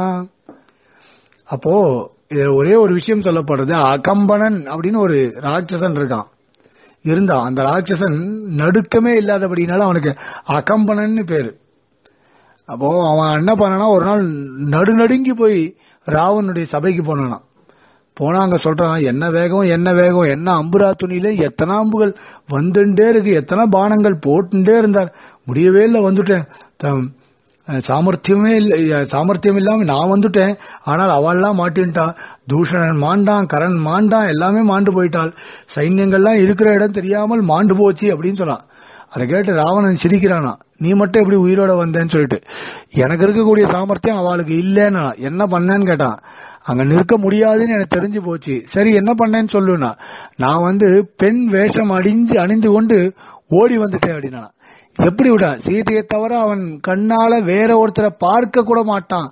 அப்போ இதுல ஒரே ஒரு விஷயம் சொல்லப்படுறது அகம்பனன் அப்படின்னு ஒரு ராட்சசன் இருக்கான் இருந்தான் அந்த ராட்சசன் நடுக்கமே இல்லாதபடினால அவனுக்கு அகம்பனன்னு பேரு அப்போ அவன் என்ன பண்ணனா ஒரு நாள் நடுநடுங்கி போய் ராவனுடைய சபைக்கு போனான் போனா அங்க சொல்றான் என்ன வேகம் என்ன வேகம் என்ன அம்புரா துணியில எத்தனை அம்புகள் வந்துட்டே இருக்கு எத்தனை பானங்கள் போட்டுட்டே இருந்தார் முடியவே இல்லை வந்துட்டேன் சாமர்த்தியமே இல்லை சாமர்த்தியம் இல்லாம நான் வந்துட்டேன் ஆனால் அவள்லாம் மாட்டின்ட்டா தூஷணன் மாண்டான் கரண் மாண்டான் எல்லாமே மாண்டு போயிட்டாள் சைன்யங்கள்லாம் இருக்கிற இடம் தெரியாமல் மாண்டு போச்சு அப்படின்னு சொன்னான் அதை கேட்டு ராவணன் சிரிக்கிறானா நீ மட்டும் எப்படி உயிரோட வந்தேன்னு சொல்லிட்டு எனக்கு இருக்கக்கூடிய சாமர்த்தியம் அவளுக்கு இல்லைன்னா என்ன பண்ணேன்னு கேட்டான் அங்க நிற்க முடியாதுன்னு எனக்கு தெரிஞ்சு போச்சு சரி என்ன பண்ணேன்னு சொல்லுனா நான் வந்து பெண் வேஷம் அணிஞ்சு அணிந்து கொண்டு ஓடி வந்துட்டேன் அப்படின்னா எப்படி விட சீதையை தவிர அவன் கண்ணால வேற ஒருத்தரை பார்க்க கூட மாட்டான்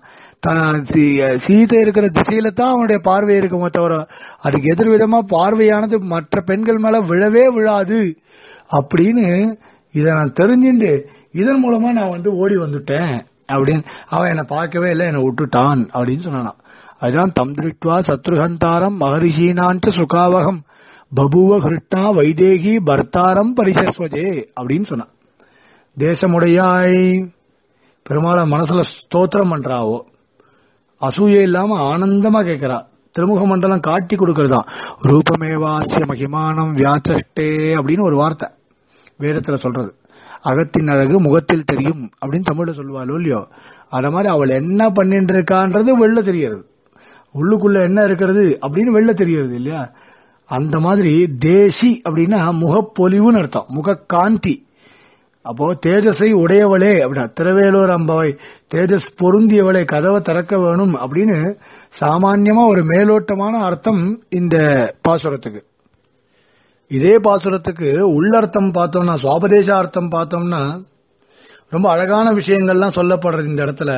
சீதை இருக்கிற திசையில தான் அவனுடைய பார்வை இருக்குமே தவிர அதுக்கு எதிர்விதமா பார்வையானது மற்ற பெண்கள் மேல விழவே விழாது அப்படின்னு இதை நான் தெரிஞ்சுட்டு இதன் மூலமா நான் வந்து ஓடி வந்துட்டேன் அப்படின்னு அவன் என்னை பார்க்கவே இல்லை என்னை விட்டுட்டான் அப்படின்னு சொன்னான் அதுதான் தம் திருஷ்டுவா சத்ருஹந்தாரம் மகரிஷீனாஞ்ச சுகாவகம் பபுவ ஹிருஷ்ணா வைதேகி பர்த்தாரம் பரிசஸ்வஜே அப்படின்னு சொன்னான் தேசமுடையாய் பெருமாள மனசுல ஸ்தோத்திரம் பண்றாவோ அசூயே இல்லாம ஆனந்தமா கேட்கிறா திருமுக மண்டலம் காட்டி கொடுக்கறதுதான் ரூபமேவாசிய மகிமானம் வியாச்சஷ்டே அப்படின்னு ஒரு வார்த்தை வேதத்துல சொல்றது அகத்தின் அழகு முகத்தில் தெரியும் அப்படின்னு தமிழ்ல சொல்லுவாளோ இல்லையோ அத மாதிரி அவள் என்ன பண்ணிட்டு இருக்கான்றது வெளில தெரியறது உள்ளுக்குள்ள என்ன இருக்கிறது அப்படின்னு வெளில தெரியறது இல்லையா அந்த மாதிரி தேசி அப்படின்னா முகப்பொலிவுன்னு அர்த்தம் முக காந்தி அப்போ தேஜஸை உடையவளே அப்படின்னா திருவேலூர் அம்பவை தேஜஸ் பொருந்தியவளை கதவை திறக்க வேணும் அப்படின்னு சாமான்யமா ஒரு மேலோட்டமான அர்த்தம் இந்த பாசுரத்துக்கு இதே பாசுரத்துக்கு உள்ளர்த்தம் பார்த்தோம்னா சுவாபதேச அர்த்தம் பார்த்தோம்னா ரொம்ப அழகான விஷயங்கள்லாம் சொல்லப்படுறது இந்த இடத்துல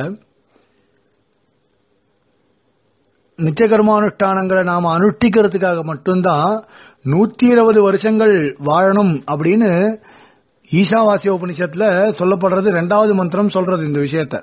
நித்திய கர்மானுஷ்டானங்களை நாம அனுஷ்டிக்கிறதுக்காக மட்டும்தான் நூத்தி இருபது வருஷங்கள் வாழணும் அப்படின்னு ஈஷாவாசிய உபனிஷத்துல சொல்லப்படுறது ரெண்டாவது மந்திரம் சொல்றது இந்த விஷயத்த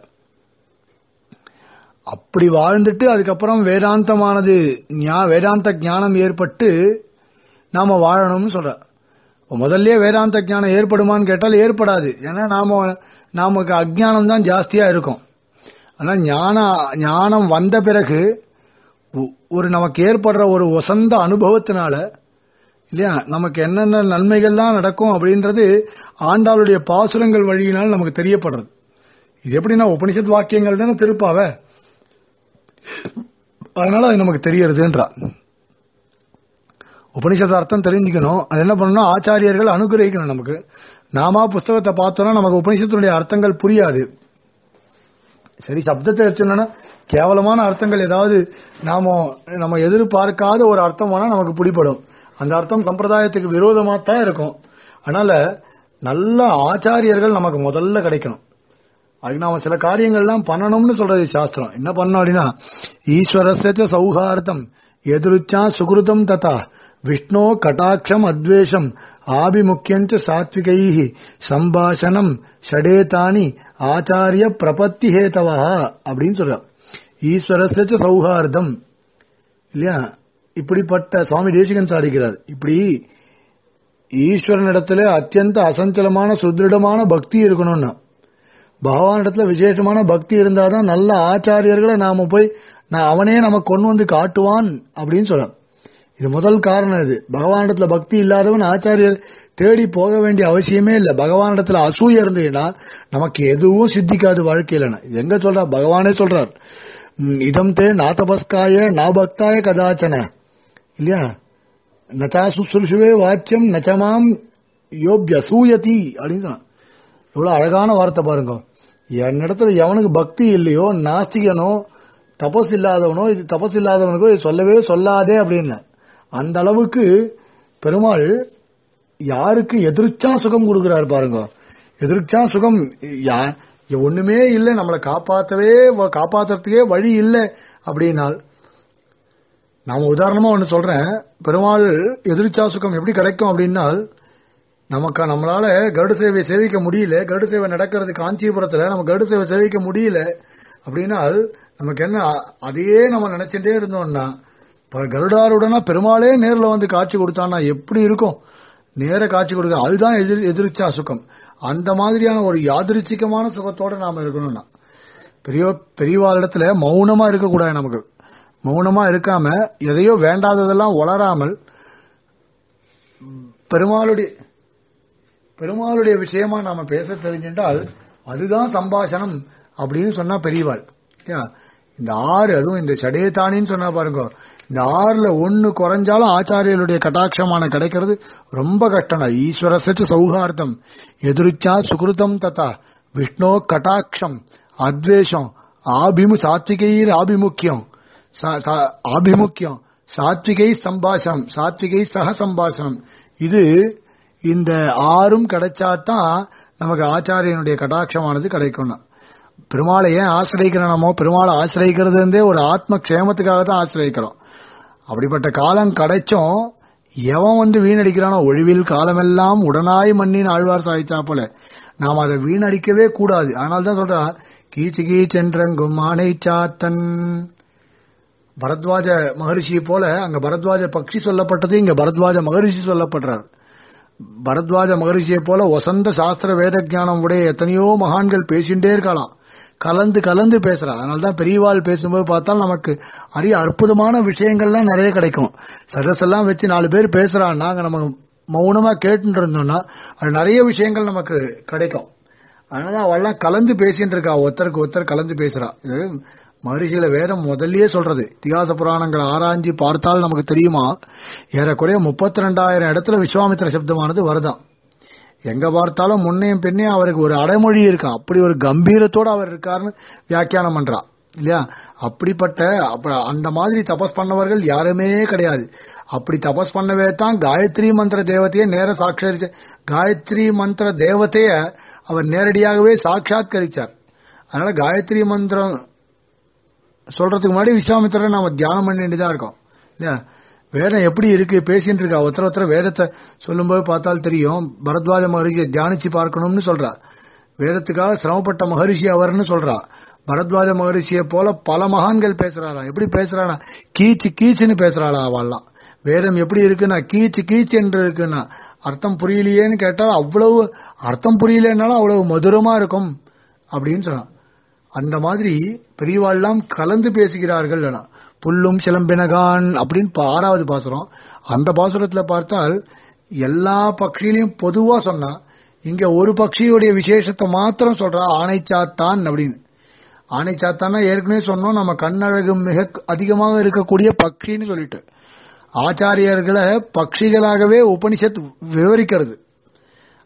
அப்படி வாழ்ந்துட்டு அதுக்கப்புறம் வேதாந்தமானது வேதாந்த ஞானம் ஏற்பட்டு நாம வாழணும்னு சொல்ற முதல்ல வேதாந்த ஞானம் ஏற்படுமான்னு கேட்டால் ஏற்படாது ஏன்னா நாம நமக்கு அஜானம் தான் ஜாஸ்தியா இருக்கும் ஆனா ஞான ஞானம் வந்த பிறகு ஒரு நமக்கு ஏற்படுற ஒரு வசந்த அனுபவத்தினால இல்லையா நமக்கு என்னென்ன நன்மைகள்லாம் நடக்கும் அப்படின்றது ஆண்டாளுடைய பாசுரங்கள் வழியினால் நமக்கு தெரியப்படுறது இது எப்படின்னா உபனிஷத் வாக்கியங்கள் தானே திருப்பாவ அதனால அது நமக்கு தெரியறதுன்றா உபனிஷத் அர்த்தம் தெரிஞ்சுக்கணும் அது என்ன பண்ணணும் ஆச்சாரியர்கள் அனுகிரகிக்கணும் நமக்கு நாம புஸ்தகத்தை பார்த்தோம்னா நமக்கு உபனிஷத்தினுடைய அர்த்தங்கள் புரியாது சரி சப்தத்தை எடுத்தோம்னா கேவலமான அர்த்தங்கள் ஏதாவது நாம நம்ம எதிர்பார்க்காத ஒரு அர்த்தம் வேணா நமக்கு பிடிபடும் அந்த அர்த்தம் சம்பிரதாயத்துக்கு விரோதமா தான் இருக்கும் அதனால நல்ல ஆச்சாரியர்கள் நமக்கு முதல்ல கிடைக்கணும் அதுக்கு நாம சில காரியங்கள்லாம் பண்ணணும்னு சொல்றது சாஸ்திரம் என்ன பண்ணணும் அப்படின்னா ஈஸ்வரஸ்ய சௌஹார்த்தம் எதிருச்சா சுகிருதம் ததா விஷ்ணோ கட்டாட்சம் அத்வேஷம் ஆபிமுக்கியஞ்ச சாத்விகை சம்பாஷணம் ஷடேதானி ஆச்சாரிய பிரபத்தி ஹேதவா அப்படின்னு சொல்ற ஈஸ்வரஸ்ய சௌஹார்த்தம் இல்லையா இப்படிப்பட்ட சுவாமி தேசிகன் சாதிக்கிறார் இப்படி ஈஸ்வரனிடத்துல அத்தியந்த அசஞ்சலமான சுதிருடமான பக்தி இருக்கணும்னா பகவானிடத்துல விசேஷமான பக்தி இருந்தாதான் நல்ல ஆச்சாரியர்களை நாம போய் நான் அவனே நமக்கு கொண்டு வந்து காட்டுவான் அப்படின்னு சொல்ல இது முதல் காரணம் இது பகவானிடத்துல பக்தி இல்லாதவன் ஆச்சாரியர் தேடி போக வேண்டிய அவசியமே இல்லை பகவானிடத்துல அசூய இருந்ததுன்னா நமக்கு எதுவும் சித்திக்காது வாழ்க்கையில இது எங்க சொல்றார் பகவானே சொல்றார் ம், இதம் தே நாதபஸ்காய நாபக்தாய கதாச்சன இல்லையா நச்சா சுசுருஷுவே வாச்சியம் நச்சமாம் யோபியசூயதி அப்படின்னு சொன்னான் எவ்வளவு அழகான வார்த்தை பாருங்க என்னிடத்துல எவனுக்கு பக்தி இல்லையோ நாஸ்திகனோ தபஸ் இல்லாதவனோ இது தபஸ் இல்லாதவனுக்கோ இது சொல்லவே சொல்லாதே அப்படின்னு அந்த அளவுக்கு பெருமாள் யாருக்கு எதிர்ச்சா சுகம் கொடுக்கிறார் பாருங்க எதிர்ச்சா சுகம் யா- ஒண்ணுமே இல்லை நம்மளை காப்பாத்தவே காப்பாத்துறதுக்கே வழி இல்லை அப்படின்னால் நாம உதாரணமா ஒண்ணு சொல்றேன் பெருமாள் எதிர்ச்சா சுகம் எப்படி கிடைக்கும் அப்படின்னால் நமக்கு நம்மளால கருட சேவை சேவிக்க முடியல கருட சேவை நடக்கிறது காஞ்சிபுரத்துல நம்ம கருட சேவை சேவிக்க முடியல அப்படின்னால் நமக்கு என்ன அ- அதையே நம்ம நினைச்சுட்டே இருந்தோம்னா இப்ப கருடாருடனா பெருமாளே நேர்ல வந்து காட்சி கொடுத்தான்னா எப்படி இருக்கும் நேர காட்சி கொடுக்க அதுதான் எதிர் எதிர்ச்சா சுகம் அந்த மாதிரியான ஒரு யாதிருச்சிகமான சுகத்தோட நாம இருக்கணும்னா பெரிய பெரியவாள் இடத்துல மௌனமா இருக்கக்கூடாது நமக்கு மௌனமா இருக்காம எதையோ வேண்டாததெல்லாம் வளராமல் பெருமாளுடைய பெருமாளுடைய விஷயமா நாம பேச தெரிஞ்சின்றால் அதுதான் சம்பாஷணம் அப்படின்னு சொன்னா பெரியவாள் இல்லையா? இந்த ஆறு அதுவும் இந்த சடேதானின்னு சொன்னா பாருங்க இந்த ஆறுல ஒண்ணு குறைஞ்சாலும் ஆச்சாரியர்களுடைய கட்டாட்சமான கிடைக்கிறது ரொம்ப கஷ்டம் ஈஸ்வரசச்சு சௌஹார்த்தம் எதிர்ச்சா சுகிருதம் ததா விஷ்ணோ கட்டாட்சம் அத்வேஷம் ஆபிமு சாத்விகைர் ஆபிமுக்கியம் சா- சா- ஆபிமுக்கியம் சாத்விகை சம்பாஷணம் சாத்விகை சக சம்பாஷணம் இது இந்த ஆறும் கிடைச்சாதான் நமக்கு ஆச்சாரியனுடைய கடாட்சமானது கிடைக்கும் பெருமாளை ஏன் ஆசிரியக்கிறோம் நம்ம பெருமாளை ஆசிரியக்கிறது இருந்தே ஒரு ஆத்ம க்ஷேமத்துக்காக தான் ஆசிரியக்கிறோம் அப்படிப்பட்ட காலம் கிடைச்சும் எவன் வந்து வீணடிக்கிறானோ ஒழிவில் காலமெல்லாம் உடனாய் மண்ணின் ஆழ்வார் சாய்ச்சா போல நாம் அதை வீணடிக்கவே கூடாது அதனால தான் சொல்றா கீச்சு கீச்சென்றங்கும் ஆனை சாத்தன் பரத்வாஜ மகரிஷி போல அங்க பரத்வாஜ பக்ஷி சொல்லப்பட்டது இங்க பரத்வாஜ மகரிஷி சொல்லப்படுறார் பரத்வாஜ மகரிஷியை போல வசந்த சாஸ்திர வேத ஞானம் உடைய எத்தனையோ மகான்கள் பேசிண்டே இருக்கலாம் கலந்து கலந்து பேசுறா அதனாலதான் பெரியவாள் பேசும்போது பார்த்தால் நமக்கு அரிய அற்புதமான விஷயங்கள்லாம் நிறைய கிடைக்கும் சதஸெல்லாம் வச்சு நாலு பேர் பேசுறான்னா நாங்க நம்ம மௌனமா கேட்டுட்டு இருந்தோம்னா அது நிறைய விஷயங்கள் நமக்கு கிடைக்கும் அதனால அவள்லாம் கலந்து பேசிட்டு இருக்கா ஒருத்தருக்கு ஒருத்தர் கலந்து பேசுறா இது மகரிஷியில வேதம் முதல்லயே சொல்றது இதிகாச புராணங்களை ஆராய்ஞ்சு பார்த்தால் நமக்கு தெரியுமா ஏறக்குறைய முப்பத்தி ரெண்டாயிரம் இடத்துல விஸ்வாமித்திர சப்தமானது வருதாம் எங்க பார்த்தாலும் முன்னையும் பின்னையும் அவருக்கு ஒரு அடைமொழி இருக்கா அப்படி ஒரு கம்பீரத்தோட அவர் இருக்காருன்னு வியாக்கியானம் பண்றா இல்லையா அப்படிப்பட்ட அப்ப- அந்த மாதிரி தபஸ் பண்ணவர்கள் யாருமே கிடையாது அப்படி தபஸ் பண்ணவே தான் காயத்ரி மந்திர தேவதையை நேர சாட்சரிச்ச காயத்ரி மந்திர தேவதைய அவர் நேரடியாகவே சாட்சாத்கரிச்சார் அதனால காயத்ரி மந்திரம் சொல்றதுக்கு முன்னாடி விஸ்வாமித்திரரை நாம தியானம் பண்ணிட்டு தான் இருக்கோம் இல்லையா வேதம் எப்படி இருக்கு பேசிட்டு இருக்கா ஒருத்தர் ஒருத்தர் வேதத்தை சொல்லும்போது பார்த்தால் தெரியும் பரத்வாஜ மகரிஷியை தியானிச்சு பார்க்கணும்னு சொல்றா வேதத்துக்காக சிரமப்பட்ட மகரிஷி அவர்னு சொல்றா பரத்வாஜ மகரிஷியை போல பல மகான்கள் பேசுறாளா எப்படி பேசுறாளா கீச்சு கீச்சுன்னு பேசுறாளா அவள்லாம் வேதம் எப்படி இருக்குன்னா கீச்சு கீச்சு என்று இருக்குன்னா அர்த்தம் புரியலையேன்னு கேட்டால் அவ்வளவு அர்த்தம் புரியலன்னாலும் அவ்வளவு மதுரமா இருக்கும் அப்படின்னு சொன்னான் அந்த மாதிரி பெரியவாள்லாம் கலந்து பேசுகிறார்கள் என. புல்லும் சிலம்பினகான் அப்படின்னு பா- ஆறாவது பாசுரம் அந்த பாசுரத்துல பார்த்தால் எல்லா பட்சியிலையும் பொதுவா சொன்னா இங்க ஒரு பட்சியுடைய விசேஷத்தை மாத்திரம் சொல்றா ஆனைச்சாத்தான் அப்படின்னு ஆனைச்சாத்தான்னா ஏற்கனவே சொன்னோம் நம்ம கண்ணழகு மிக அதிகமாக இருக்கக்கூடிய பக்ஷின்னு சொல்லிட்டு ஆச்சாரியர்களை பட்சிகளாகவே உபனிஷத் விவரிக்கிறது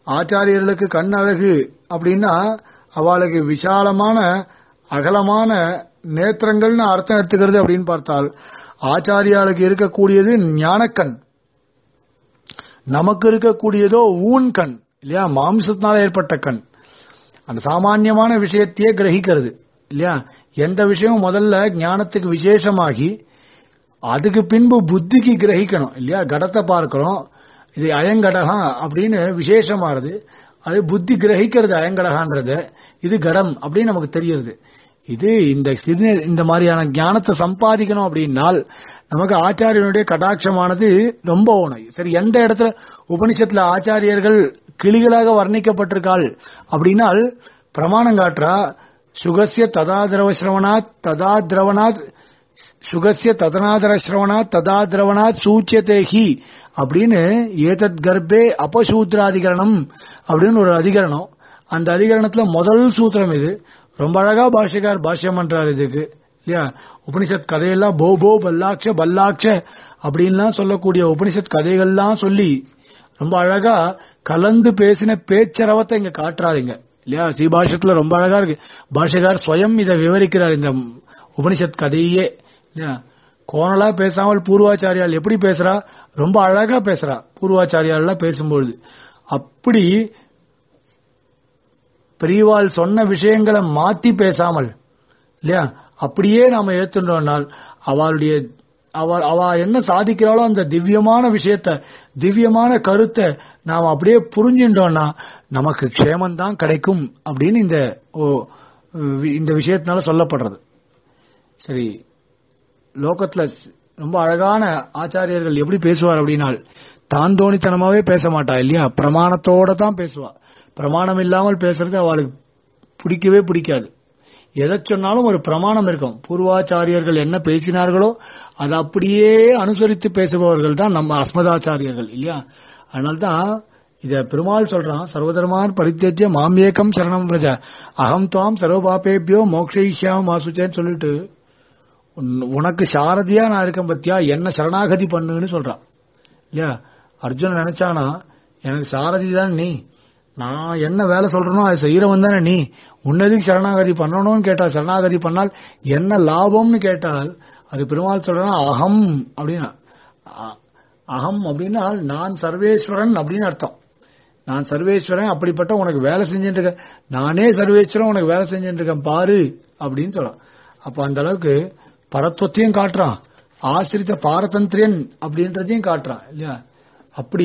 ஆச்சாரியர்களுக்கு கண் அழகு அப்படின்னா அவளுக்கு விசாலமான அகலமான நேத்திரங்கள்னு அர்த்தம் எடுத்துக்கிறது அப்படின்னு பார்த்தால் ஆச்சாரியாளுக்கு இருக்கக்கூடியது ஞானக்கண் நமக்கு இருக்கக்கூடியதோ ஊன் கண் இல்லையா மாம்சத்தினால ஏற்பட்ட கண் அந்த சாமான்யமான விஷயத்தையே கிரகிக்கிறது இல்லையா எந்த விஷயமும் முதல்ல ஞானத்துக்கு விசேஷமாகி அதுக்கு பின்பு புத்திக்கு கிரகிக்கணும் இல்லையா கடத்தை பார்க்கிறோம் இது அயங்கடகா அப்படின்னு விசேஷமானது அது புத்தி கிரகிக்கிறது அயங்கடகான்றது இது கடம் அப்படின்னு நமக்கு தெரியுது இது இந்த சிறு- இந்த மாதிரியான ஞானத்தை சம்பாதிக்கணும் அப்படின்னால் நமக்கு ஆச்சாரியனுடைய கடாட்சமானது ரொம்ப ஓணும் சரி எந்த இடத்துல உபனிஷத்துல ஆச்சாரியர்கள் கிளிகளாக வர்ணிக்கப்பட்டிருக்காள் அப்படின்னால் பிரமாணம் காட்டுறா சுகசிய ததா திரவ சிரவணாத் ததா திரவணாத் சுகசிய ததனாதர சிரவணாத் ததா திரவணாத் சூச்சியதே ஹி அப்படின்னு ஏதத் கர்ப்பே அபசூத்ராதிகரணம் அப்படின்னு ஒரு அதிகரணம் அந்த அதிகரணத்துல முதல் சூத்திரம் இது ரொம்ப அழகா பாஷ்யக்கார் பாஷ்யம் பண்றாரு இதுக்கு இல்லையா உபனிஷத் கதையெல்லாம் போ போ பல்லாட்ச பல்லாட்ச அப்படின்லாம் சொல்லக்கூடிய உபனிஷத் கதைகள்லாம் சொல்லி ரொம்ப அழகா கலந்து பேசின பேச்சரவத்தை இங்க காட்டுறாருங்க இல்லையா ஸ்ரீபாஷ்யத்துல ரொம்ப அழகா இருக்கு பாஷ்யக்கார் ஸ்வயம் இதை விவரிக்கிறார் இந்த உபனிஷத் கதையே இல்லையா கோணலா பேசாமல் பூர்வாச்சாரியால் எப்படி பேசுறா ரொம்ப அழகா பேசுறா பூர்வாச்சாரியால் பேசும்பொழுது அப்படி பெரியவாள் சொன்ன விஷயங்களை மாத்தி பேசாமல் இல்லையா அப்படியே நாம ஏத்துட்டோம்னால் அவளுடைய அவ அவ என்ன சாதிக்கிறாளோ அந்த திவ்யமான விஷயத்த திவ்யமான கருத்தை நாம் அப்படியே புரிஞ்சுட்டோம்னா நமக்கு க்ஷேமம் தான் கிடைக்கும் அப்படின்னு இந்த ஓ, இந்த விஷயத்தினால சொல்லப்படுறது சரி லோகத்துல ரொம்ப அழகான ஆச்சாரியர்கள் எப்படி பேசுவார் அப்படின்னால் தான் தோணித்தனமாவே பேச மாட்டா இல்லையா பிரமாணத்தோட தான் பேசுவா பிரமாணம் இல்லாமல் பேசுறது அவளுக்கு பிடிக்கவே பிடிக்காது எதை சொன்னாலும் ஒரு பிரமாணம் இருக்கும் பூர்வாச்சாரியர்கள் என்ன பேசினார்களோ அதை அப்படியே அனுசரித்து பேசுபவர்கள் தான் நம்ம அஸ்மதாச்சாரியர்கள் இல்லையா அதனால்தான் இத பெருமாள் சொல்றான் சர்வதர்மான் பரித்தேஜ்ய மாமியேக்கம் சரணம் பிரஜ அகம் துவாம் சர்வபாபேபியோ மோக்ஷயிஷ்யாம மாசுச்சேன்னு சொல்லிட்டு உன்- உனக்கு சாரதியா நான் இருக்கேன் பத்தியா என்ன சரணாகதி பண்ணுன்னு சொல்றான் இல்லையா அர்ஜுனன் நினைச்சானா எனக்கு சாரதி தான் நீ நான் என்ன வேலை சொல்றேனோ அதை செய்யறவன் தானே நீ உன்னதுக்கு சரணாகதி பண்ணணும்னு கேட்டால் சரணாகதி பண்ணால் என்ன லாபம்னு கேட்டால் அது பெருமாள் சொல்றான் அகம் அப்படின்னா அ- அகம் அப்படின்னா நான் சர்வேஸ்வரன் அப்படின்னு அர்த்தம் நான் சர்வேஸ்வரன் அப்படிப்பட்ட உனக்கு வேலை செஞ்சுட்டு இருக்கேன் நானே சர்வேஸ்வரன் உனக்கு வேலை செஞ்சுட்டு இருக்கேன் பாரு அப்படின்னு சொல்றான் அப்ப அந்த அளவுக்கு பரத்வத்தையும் காட்டுறான் ஆசிரித்த பாரதந்திரியன் அப்படின்றதையும் காட்டுறான் இல்லையா அப்படி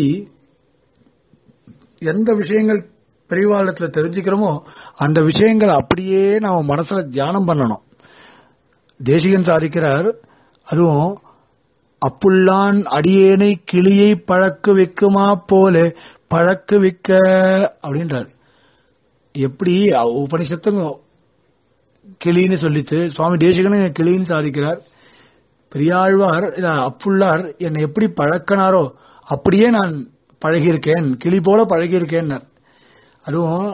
எந்த விஷயங்கள் பெரியவாளத்துல தெரிஞ்சுக்கிறோமோ அந்த விஷயங்களை அப்படியே நாம மனசுல தியானம் பண்ணணும் தேசிகன் சாதிக்கிறார் அதுவும் அப்புள்ளான் அடியேனை கிளியை பழக்கு வைக்குமா போல பழக்கு விக்க அப்படின்றார் எப்படி உபனிஷத்தும் கிளின்னு சொல்லிச்சு சுவாமி தேசிகனும் கிளின்னு சாதிக்கிறார் பெரியாழ்வார் இல்ல, அப்புள்ளார் என்னை எப்படி பழக்கினாரோ அப்படியே நான் பழகியிருக்கேன் கிளி போல பழகியிருக்கேன் அதுவும்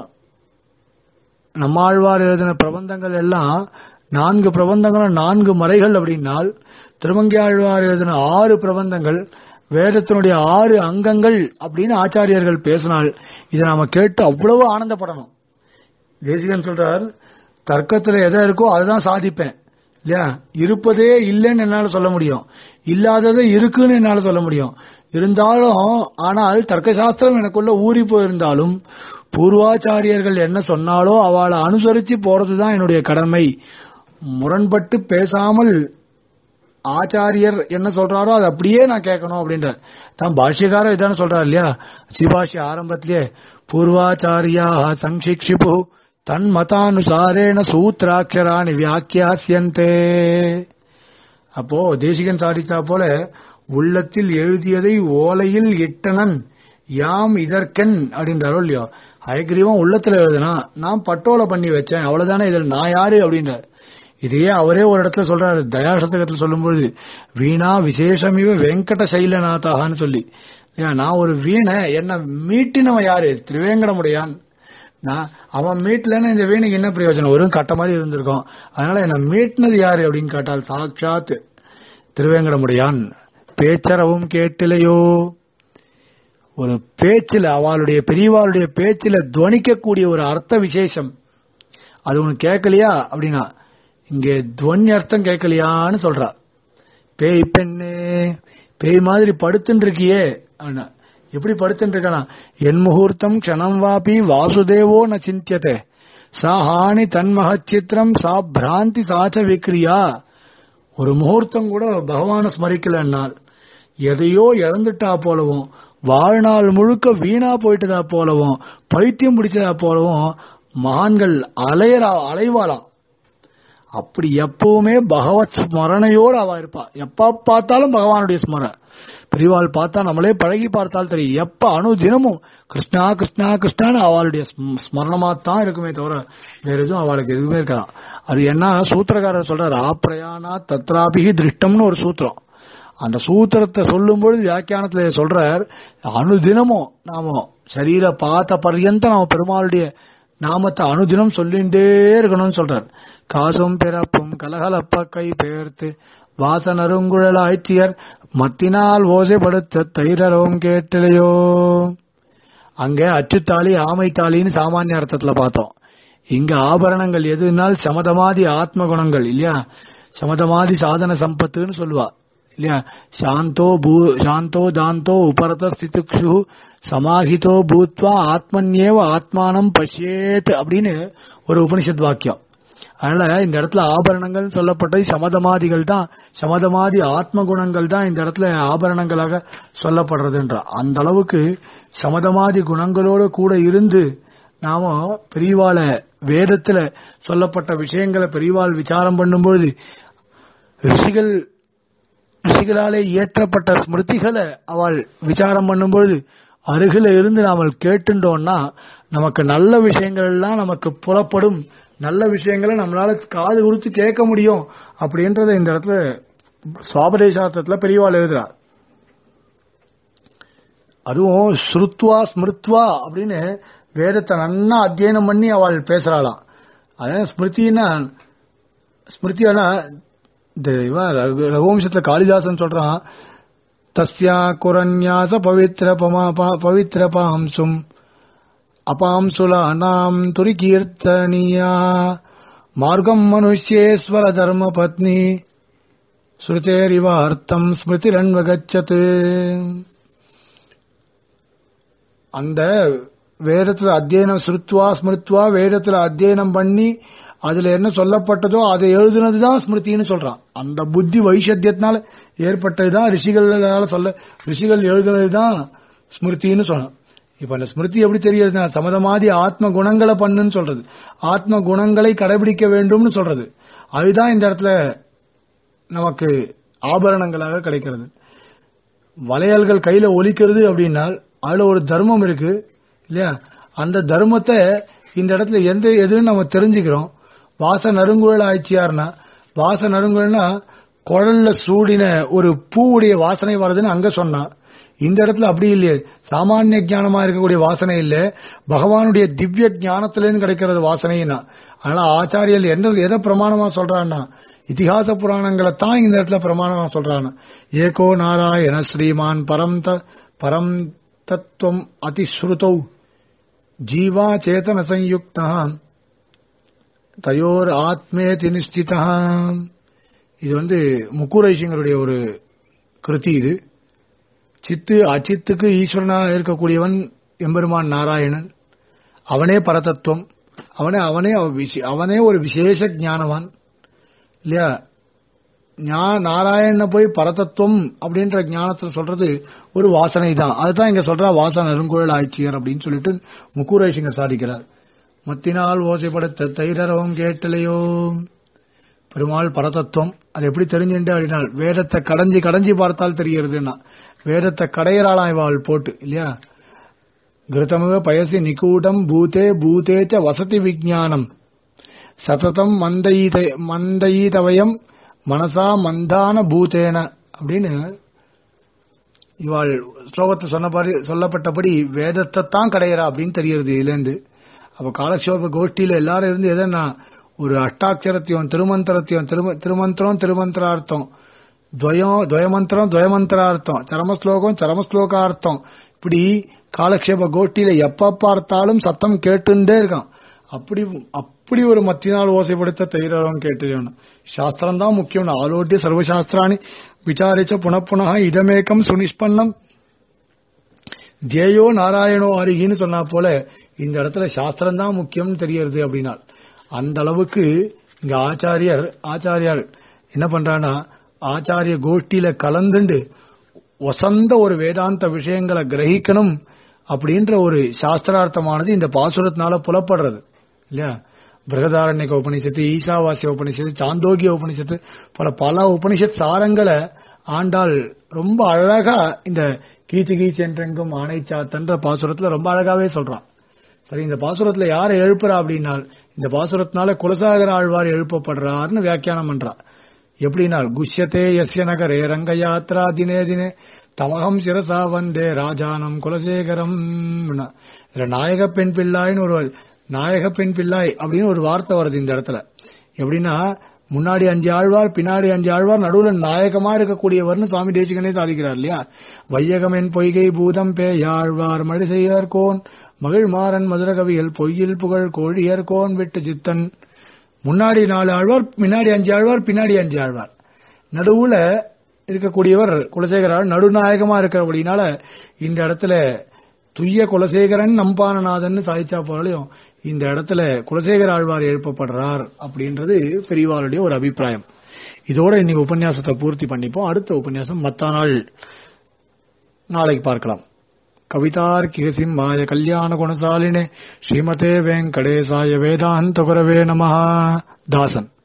நம்மாழ்வார் எழுதின பிரபந்தங்கள் எல்லாம் நான்கு பிரபந்தங்களும் நான்கு மறைகள் அப்படின்னால் திருமங்கியாழ்வார் எழுதின ஆறு பிரபந்தங்கள் வேதத்தினுடைய ஆறு அங்கங்கள் அப்படின்னு ஆச்சாரியர்கள் பேசினால் இதை நாம கேட்டு அவ்வளவு ஆனந்தப்படணும் தேசிகன் சொல்றார் தர்க்கத்துல எதை இருக்கோ அதுதான் சாதிப்பேன் இல்லையா இருப்பதே இல்லைன்னு என்னால சொல்ல முடியும் இல்லாததை இருக்குன்னு என்னால சொல்ல முடியும் இருந்தாலும் ஆனால் தர்க்க சாஸ்திரம் எனக்குள்ள ஊறி போயிருந்தாலும் பூர்வாச்சாரியர்கள் என்ன சொன்னாலோ அவளை அனுசரிச்சு போறதுதான் என்னுடைய கடமை முரண்பட்டு பேசாமல் ஆச்சாரியர் என்ன சொல்றாரோ அது அப்படியே நான் கேட்கணும் அப்படின்றார் தான் பாஷ்யக்காரர் இதான சொல்றாரு இல்லையா ஸ்ரீபாஷ்ய ஆரம்பத்திலே பூர்வாச்சாரியா சங்கிக்ஷிபு தன் மதானுசாரேன சூத்ராட்சராணி வியாக்கியாசியந்தே அப்போ தேசிகன் சாதித்தா போல உள்ளத்தில் எழுதியதை ஓலையில் இட்டனன் யாம் இதற்கென் அப்படின்றாரோ இல்லையோ ஹயக்ரீவம் உள்ளத்துல எழுதுனா நான் பட்டோலை பண்ணி வச்சேன் அவ்வளவுதானே இதில் நான் யாரு அப்படின்றார் இதையே அவரே ஒரு இடத்துல சொல்றாரு தயாசதகத்தில் சொல்லும்பொழுது வீணா விசேஷமிவ வெங்கட சைலநாதான்னு சொல்லி ஏன் நான் ஒரு வீணை என்ன மீட்டினவன் யாரு திருவேங்கடமுடையான் நான் அவன் மீட்லன்னு இந்த வீணுக்கு என்ன பிரயோஜனம் ஒரு கட்ட மாதிரி இருந்திருக்கும் அதனால என்ன மீட்டினது யாரு அப்படின்னு கேட்டால் சாட்சாத் திருவேங்கடமுடையான் பேச்சரவும் கேட்டிலையோ ஒரு பேச்சில் அவளுடைய பெரியவாளுடைய பேச்சில் துவனிக்கக்கூடிய ஒரு அர்த்த விசேஷம் அது உனக்கு கேட்கலையா அப்படின்னா இங்க துவனி அர்த்தம் கேட்கலையான்னு சொல்றா பேய் பெண்ணே பேய் மாதிரி படுத்துன்னு இருக்கியே அப்படின்னா எப்படி படுத்துட்டு இருக்கானா என் முகூர்த்தம் க்ஷணம் வாபி வாசுதேவோ ந சிந்தியதே சா ஹானி தன்மஹச்சித்திரம் சா பிராந்தி சாச்ச விக்ரியா ஒரு முகூர்த்தம் கூட பகவான ஸ்மரிக்கலன்னால் எதையோ இழந்துட்டா போலவும் வாழ்நாள் முழுக்க வீணா போயிட்டதா போலவும் பைத்தியம் பிடிச்சதா போலவும் மகான்கள் அலையறா அலைவாளாம் அப்படி எப்பவுமே பகவத் ஸ்மரணையோடு அவ இருப்பா எப்ப பார்த்தாலும் பகவானுடைய ஸ்மரணை பெரியவாள் பார்த்தா நம்மளே பழகி பார்த்தால் தெரியும் எப்ப அணு தினமும் கிருஷ்ணா கிருஷ்ணா கிருஷ்ணான்னு அவளுடைய ஸ்மரணமா தான் இருக்குமே தவிர வேற எதுவும் அவளுக்கு எதுவுமே இருக்காது அது என்ன சூத்திரக்காரர் சொல்றாரு ஆப்ரயானா தத்ராபிகி திருஷ்டம்னு ஒரு சூத்திரம் அந்த சூத்திரத்தை சொல்லும்பொழுது வியாக்கியானத்துல சொல்றார் அனுதினமும் நாம சரீர பார்த்த பர்யந்தம் நாம பெருமாளுடைய நாமத்தை அனுதினம் சொல்லிண்டே இருக்கணும்னு சொல்றார் காசும் பிறப்பும் கலகலப்ப கை பெயர்த்து வாசனருங்குழல் ஆய்ச்சியர் மத்தினால் ஓசைப்படுத்த தைரரவும் கேட்டலையோ அங்க அச்சுத்தாளி ஆமைத்தாளின்னு சாமானிய அர்த்தத்துல பார்த்தோம் இங்க ஆபரணங்கள் எதுனால் சமதமாதி ஆத்ம குணங்கள் இல்லையா சமதமாதி சாதன சம்பத்துன்னு சொல்லுவா இல்லையா சாந்தோ பூ சாந்தோ தாந்தோ உபரத ஸ்திதிக்ஷு சமாஹிதோ பூத்வா ஆத்மன்யேவ ஆத்மானம் பஷ்யேத் அப்படின்னு ஒரு உபனிஷத் வாக்கியம் அதனால இந்த இடத்துல ஆபரணங்கள் சொல்லப்பட்டது சமதமாதிகள் தான் சமதமாதி ஆத்ம குணங்கள் தான் இந்த இடத்துல ஆபரணங்களாக சொல்லப்படுறதுன்ற அந்த அளவுக்கு சமதமாதி குணங்களோட கூட இருந்து நாம பெரியவாள வேதத்துல சொல்லப்பட்ட விஷயங்களை பெரியவாள் விசாரம் பண்ணும்போது ரிஷிகள் ரிஷிகளாலே இயற்றப்பட்ட ஸ்மிருதிகளை அவள் விசாரம் பண்ணும்பொழுது அருகில இருந்து நாம கேட்டுட்டோம்னா நமக்கு நல்ல விஷயங்கள் எல்லாம் நமக்கு புலப்படும் நல்ல விஷயங்களை நம்மளால காது கொடுத்து கேட்க முடியும் அப்படின்றத இந்த இடத்துல சுவாபதேசார்த்தத்துல பெரியவாள் எழுதுறார் அதுவும் ஸ்ருத்வா ஸ்மிருத்வா அப்படின்னு வேதத்தை நன்னா அத்தியனம் பண்ணி அவள் பேசுறாளாம் அதான் ஸ்மிருதினா ஸ்மிருதியானா இந்த இவன் ரகு- ரகுவம்சத்துல காளிதாசன் சொல்றான் தஸ்யா குரன்யாச பவித்ர பமா பா- பவித்ர பாம்சும் அபாம்சுலானாம் துரிகீர்த்தனியா மார்க்கம் மனுஷ்யேஸ்வர தர்ம பத்னி ஸ்ருதேரிவ அர்த்தம் ஸ்மிருதிரன்வகச்சது அந்த வேதத்துல அத்தியனம் ஸ்ருத்வா ஸ்மிருத்வா வேதத்துல அத்தியனம் பண்ணி அதுல என்ன சொல்லப்பட்டதோ அதை எழுதுனதுதான் ஸ்மிருதின்னு சொல்றான் அந்த புத்தி வைஷத்தியத்தினால ஏற்பட்டதுதான் ரிஷிகளால சொல்ல ரிஷிகள் எழுதுனதுதான் ஸ்மிருதின்னு சொன்னான் இப்ப அந்த ஸ்மிருதி எப்படி தெரியுதுன்னா சமதமாதி ஆத்ம குணங்களை பண்ணுன்னு சொல்றது ஆத்ம குணங்களை கடைபிடிக்க வேண்டும்னு சொல்றது அதுதான் இந்த இடத்துல நமக்கு ஆபரணங்களாக கிடைக்கிறது வளையல்கள் கையில ஒலிக்கிறது அப்படின்னா அதுல ஒரு தர்மம் இருக்கு இல்லையா அந்த தர்மத்தை இந்த இடத்துல எந்த எதுன்னு நம்ம தெரிஞ்சுக்கிறோம் வாச நறுங்குழல் ஆய்ச்சியார்னா வாச நறுங்குழல்னா குழல்ல சூடின ஒரு பூவுடைய வாசனை வருதுன்னு அங்க சொன்னா இந்த இடத்துல அப்படி இல்லையே சாமானிய ஞானமா இருக்கக்கூடிய வாசனை இல்ல பகவானுடைய திவ்ய ஞானத்திலேருந்து கிடைக்கிறது வாசனைன்னா அதனால ஆச்சாரியல் என்ன எதை பிரமாணமா சொல்றான்னா இதிகாச புராணங்களை தான் இந்த இடத்துல பிரமாணமா சொல்றாங்க ஏகோ நாராயண ஸ்ரீமான் பரம் த பரம் தத்துவம் அதிஸ்ருதௌ ஜீவா சேதன சயுக்தா தயோர் ஆத்மேதி நிஷ்டிதா இது வந்து முக்குரைசிங்கருடைய ஒரு கிருதி இது சித்து அச்சித்துக்கு ஈஸ்வரனா இருக்கக்கூடியவன் எம்பெருமான் நாராயணன் அவனே பரதத்துவம் அவனே அவனே அவ- விசே- அவனே ஒரு விசேஷ ஞானவான் இல்லையா ஞா- நாராயணனை போய் பரதத்துவம் அப்படின்ற ஞானத்துல சொல்றது ஒரு வாசனை தான் அதுதான் இங்க சொல்றா வாசன நெருங்குழல் ஆட்சியர் அப்படின்னு சொல்லிட்டு முக்கூரேஷிங்க சாதிக்கிறார் மத்தினால் ஓசைப்படுத்த தைரரவம் கேட்டலையோ பெருமாள் பரதத்துவம் அது எப்படி தெரிஞ்சுட்டு அப்படின்னா வேதத்தை கடைஞ்சி கடைஞ்சி பார்த்தால் தெரிகிறதுன்னா வேதத்தை கடையறாளாம் இவாள் போட்டு இல்லையா கிருதமிவ பயசி நிகூடம் பூதே பூதே ச வசதி விஜானம் சததம் மந்தயீத மந்தயீதவயம் மனசா மந்தான பூதேன அப்படின்னு இவாள் ஸ்லோகத்தை சொன்னபடி சொல்லப்பட்டபடி வேதத்தை தான் கடையறா அப்படின்னு தெரிகிறது இதுலேருந்து அப்ப காலக்ஷோப கோஷ்டியில எல்லாரும் இருந்து எதனா ஒரு அஷ்டாட்சரத்தையும் திருமந்திரத்தையும் திரும திருமந்திரம் திருமந்திரார்த்தம் துவயம் துவயமந்திரம் துவயமந்திரார்த்தம் சரமஸ்லோகம் சரமஸ்லோகார்த்தம் இப்படி காலக்ஷேப கோட்டியில எப்ப பார்த்தாலும் சத்தம் கேட்டுட்டே இருக்கான் அப்படி அப்படி ஒரு மத்தினால் ஓசைப்படுத்த தைரவம் கேட்டு சாஸ்திரம் தான் முக்கியம் ஆலோட்டிய சர்வசாஸ்திராணி விசாரிச்ச புனப்புனக இதமேக்கம் சுனிஷ்பன்னம் ஜேயோ நாராயணோ அருகின்னு சொன்னா போல இந்த இடத்துல சாஸ்திரம் தான் முக்கியம்னு தெரியறது அப்படின்னா அந்த அளவுக்கு இங்க ஆச்சாரியர் ஆச்சாரியார் என்ன பண்றான்னா ஆச்சாரிய கோஷ்டியில கலந்துண்டு வசந்த ஒரு வேதாந்த விஷயங்களை கிரகிக்கணும் அப்படின்ற ஒரு சாஸ்திரார்த்தமானது இந்த பாசுரத்தினால புலப்படுறது இல்லையா பிரகதாரண்யக உபனிஷத்து ஈசாவாசிய உபனிஷத்து சாந்தோகிய உபனிஷத்து பல பல உபனிஷத் சாரங்களை ஆண்டாள் ரொம்ப அழகா இந்த கீச்சு கீச்சு என்றெங்கும் ஆணை சாத்தன்ற பாசுரத்துல ரொம்ப அழகாவே சொல்றான் சரி இந்த பாசுரத்துல யாரை எழுப்புறா அப்படின்னா இந்த பாசுரத்தினால குலசாகர ஆழ்வார் எழுப்பப்படுறாருன்னு வியாக்கியானம் பண்றா எப்படின்னா குஷ்யத்தே யஸ்ய நகரே ரங்க யாத்ரா தினே தினே தமகம் சிரசா வந்தே ராஜானம் குலசேகரம் இதுல நாயக பெண் பிள்ளாய்னு ஒரு நாயக பெண் பிள்ளாய் அப்படின்னு ஒரு வார்த்தை வருது இந்த இடத்துல எப்படின்னா முன்னாடி அஞ்சு ஆழ்வார் பின்னாடி அஞ்சு ஆழ்வார் நடுவுல நாயகமா இருக்கக்கூடியவர்னு சுவாமி தேசிகனே சாதிக்கிறார் இல்லையா வையகமென் பொய்கை பூதம் பேயாழ்வார் மழை செய்யார்கோன் மகிழ்மாறன் மதுரகவியல் பொய்யில் புகழ் கோழியர் கோன் விட்டு சித்தன் முன்னாடி நாலு ஆழ்வார் முன்னாடி அஞ்சு ஆழ்வார் பின்னாடி அஞ்சு ஆழ்வார் நடுவுல இருக்கக்கூடியவர் குலசேகரால் நடுநாயகமா இருக்கிறபடினால இந்த இடத்துல துய்ய குலசேகரன் நம்பானநாதன் சாதிச்சா போலையும் இந்த இடத்துல குலசேகர ஆழ்வார் எழுப்பப்படுறார் அப்படின்றது பெரியவாளுடைய ஒரு அபிப்பிராயம் இதோட இன்னைக்கு உபன்யாசத்தை பூர்த்தி பண்ணிப்போம் அடுத்த உபன்யாசம் மத்த நாள் நாளைக்கு பார்க்கலாம் கவிதார்க்கிக சிம்மாய கல்யாண குணசாலினே ஸ்ரீமதே வெங்கடேசாய வேதாந்த குரவே நமஹ தாசன்